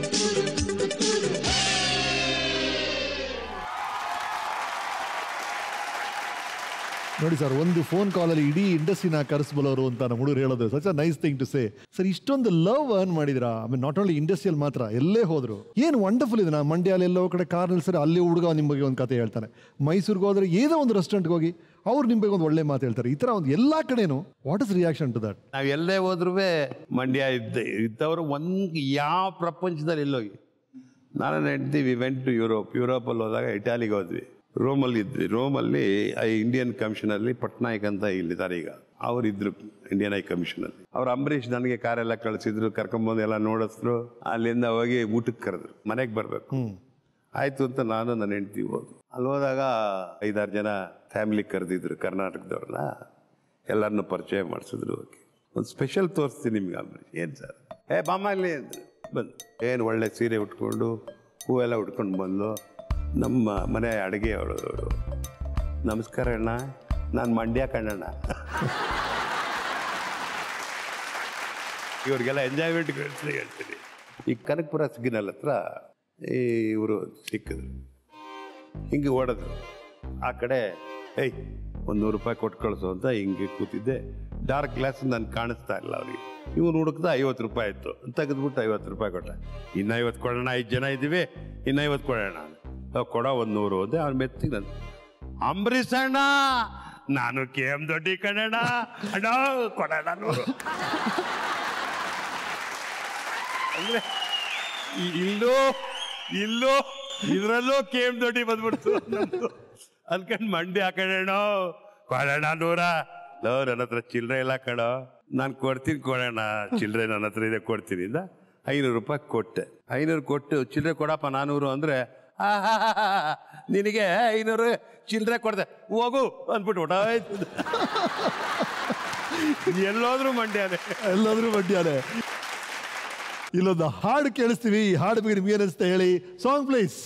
ನೋಡಿ ಸರ್ ಒಂದು ಫೋನ್ ಕಾಲಲ್ಲಿ ಇಡೀ ಇಂಡಸ್ಟ್ರಿನ ಕರೆಸ್ಬಲೋರು ಅಂತ ನಮ್ಮ ಹುಡುಗರು ಹೇಳೋದು such a nice thing to say sir ಇಷ್ಟೊಂದು ಲವ್ ಅರ್ನ್ ಮಾಡಿದ್ರಾ I mean not only industrial ಮಾತ್ರ ಎಲ್ಲೇ ಹೋದ್ರು ಏನು ವಂಡರ್ಫುಲ್ ಇದೆ ನಾ ಮಂಡ್ಯಲ್ಲಿ ಎಲ್ಲೋ ಕಡೆ ಕಾರ್ ನಿಲ್ಸರೆ ಅಲ್ಲಿ ಹುಡುಗ ನಿಮ್ಮ ಬಗ್ಗೆ ಒಂದು ಕತೆ ಹೇಳ್ತಾನೆ ಮೈಸೂರಿಗೆ ಹೋದ್ರೆ ಏನೋ ಒಂದು ರೆಸ್ಟೋರೆಂಟ್ಗೆ ಹೋಗಿ ಅವ್ರು ನಿಮ್ಮ ಬಗ್ಗೆ ಒಂದು ಒಳ್ಳೆ ಮಾತು ಹೇಳ್ತಾರೆ ಈ ಥರ ಒಂದು ಎಲ್ಲ ಕಡೆನೂ what is reaction to that ನಾವು ಎಲ್ಲೇ ಹೋದ್ರೂ ಮಂಡ್ಯ ಇದ್ದ ಇದ್ದವರು ಒಂದು ಯಾವ ಪ್ರಪಂಚದಲ್ಲಿ ಎಲ್ಲೋಗಿ ನಾನು ಹೆಂಡ್ತಿ ವಿ ವೆಂಟ್ ಟು ಯುರೋಪ್ ಯುರೋಪಲ್ಲಿ ಹೋದಾಗ ಇಟಾಲಿಗೆ ಹೋದ್ವಿ ರೋಮಲ್ಲಿ ಇದ್ವಿ ರೋಮಲ್ಲಿ ಐ ಇಂಡಿಯನ್ ಕಮಿಷನಲ್ಲಿ ಪಟ್ನಾಯಕ್ ಅಂತ ಇಲ್ಲಿದ್ದಾರೆ ಈಗ ಅವರಿದ್ರು ಇಂಡಿಯನ್ ಐ ಕಮಿಷನಲ್ಲಿ ಅವ್ರು ಅಂಬರೀಷ್ ನನಗೆ ಕಾರೆಲ್ಲ ಕಳಿಸಿದ್ರು ಕರ್ಕೊಂಬಂದು ಎಲ್ಲ ನೋಡಿದ್ರು ಅಲ್ಲಿಂದ ಹೋಗಿ ಊಟಕ್ಕೆ ಕರೆದ್ರು ಮನೆಗೆ ಬರಬೇಕು ಆಯ್ತು ಅಂತ ನಾನು ನನ್ನ ಹೆಂಡ್ತಿ ಹೋದ್ವಿ ಅಲ್ಲಿ ಹೋದಾಗ ಐದಾರು ಜನ ಫ್ಯಾಮಿಲಿ ಕರೆದಿದ್ರು ಕರ್ನಾಟಕದವ್ರನ್ನ ಎಲ್ಲರನ್ನೂ ಪರಿಚಯ ಮಾಡಿಸಿದ್ರು ಒಂದು ಸ್ಪೆಷಲ್ ತೋರಿಸ್ತೀನಿ ನಿಮ್ಗೆ ಅಂಬರೀಷ್ ಏನು ಸರ್ ಏ ಬಾಮ ಇಲ್ಲಿ ಅಂದ್ರು ಬಂದು ಏನು ಒಳ್ಳೆ ಸೀರೆ ಉಟ್ಕೊಂಡು ಹೂವೆಲ್ಲ ಉಟ್ಕೊಂಡು ಬಂದು ನಮ್ಮ ಮನೆ ಅಡುಗೆ ಅವಳು ನಮಸ್ಕಾರ ಅಣ್ಣ ನಾನು ಮಂಡ್ಯ ಕಣ್ಣಣ್ಣ ಇವ್ರಿಗೆಲ್ಲ ಎಂಜಾಯ್ಮೆಂಟ್ ಹೇಳ್ತೀನಿ ಈ ಕನಕಪುರ ಸಿಗ್ನಲ್ ಹತ್ರ ಈ ಇವರು ಸಿಕ್ಕಿದ್ರು ಹಿಂಗೆ ಓಡೋದು ಆ ಕಡೆ ಏಯ್ ಒಂದು ನೂರು ರೂಪಾಯಿ ಕೊಟ್ಟು ಕಳಿಸು ಅಂತ ಹಿಂಗೆ ಕೂತಿದ್ದೆ ಡಾರ್ಕ್ ಗ್ಲಾಸ್ ನನ್ಗೆ ಕಾಣಿಸ್ತಾ ಇಲ್ಲ ಅವ್ರಿಗೆ ಇವನು ಹುಡುಕ್ದ ಐವತ್ತು ರೂಪಾಯಿ ಇತ್ತು ತೆಗೆದ್ಬಿಟ್ಟು ಐವತ್ತು ರೂಪಾಯಿ ಕೊಟ್ಟ ಇನ್ನು ಐವತ್ತು ಕೊಡೋಣ ಐದು ಜನ ಇದ್ದೀವಿ ಇನ್ನು ಐವತ್ತು ಕೊಡೋಣ ಅವ್ ಕೊಡೋ ಒಂದು ನೂರು ಹೋದೆ ಅವ್ರ ಮೆತ್ತಿಗೆ ನಾನು ಅಂಬರೀಷ್ ಅಣ್ಣ ನಾನು ಕೆ ಎಮ್ ದೊಡ್ಡಿ ಕಣಣ್ಣ ಅಣ್ಣ ಕೊಡೋಣ ನೂರು ಅಂದ್ರೆ ಇ- ಇಲ್ಲೂ ಇಲ್ಲೂ ಇದ್ರಲ್ಲೂ ಕೆ ಎಮ್ ದೊಡ್ಡಿ ಬಂದ್ಬಿಡ್ತು ನಮ್ದು. ಅನ್ಕಂಡ್ ಮಂಡಿ ಹಾಕೋಣ ಕೊಡೋಣ ನೂರ ಲೋ ನನ್ನ ಹತ್ರ ಚಿಲ್ಲರೆ ಇಲ್ಲ ಕಣೋ ನಾನು ಕೊಡ್ತೀನಿ ಕೊಡೋಣ ಚಿಲ್ಲರೆ ನನ್ನ ಹತ್ರ ಇದೆ ಕೊಡ್ತೀನಿ ಇಂದ ಐನೂರು ರೂಪಾಯಿ ಕೊಟ್ಟೆ ಐನೂರು ಕೊಟ್ಟು ಚಿಲ್ಲರೆ ಕೊಡಪ್ಪ ನಾನೂರು ಅಂದ್ರೆ ನಿನಗೆ ಐನೂರು ಚಿಲ್ಲರೆ ಕೊಡ್ದೆ ಹೋಗು ಅಂದ್ಬಿಟ್ಟು ಹೊಟ್ಟಾಯ್ತು ಎಲ್ಲೋದ್ರೂ ಮಂಡ್ಯನೇ ಎಲ್ಲಾದ್ರೂ ಮಂಡ್ಯನೇ ಇಲ್ಲೊಂದು ಹಾಡು ಕೇಳಿಸ್ತೀವಿ ಈ ಹಾಡು ಬಗ್ಗೆ ನಿಮ್ಗೆ ಅನಿಸ್ತಾ ಹೇಳಿ ಸಾಂಗ್ ಪ್ಲೀಸ್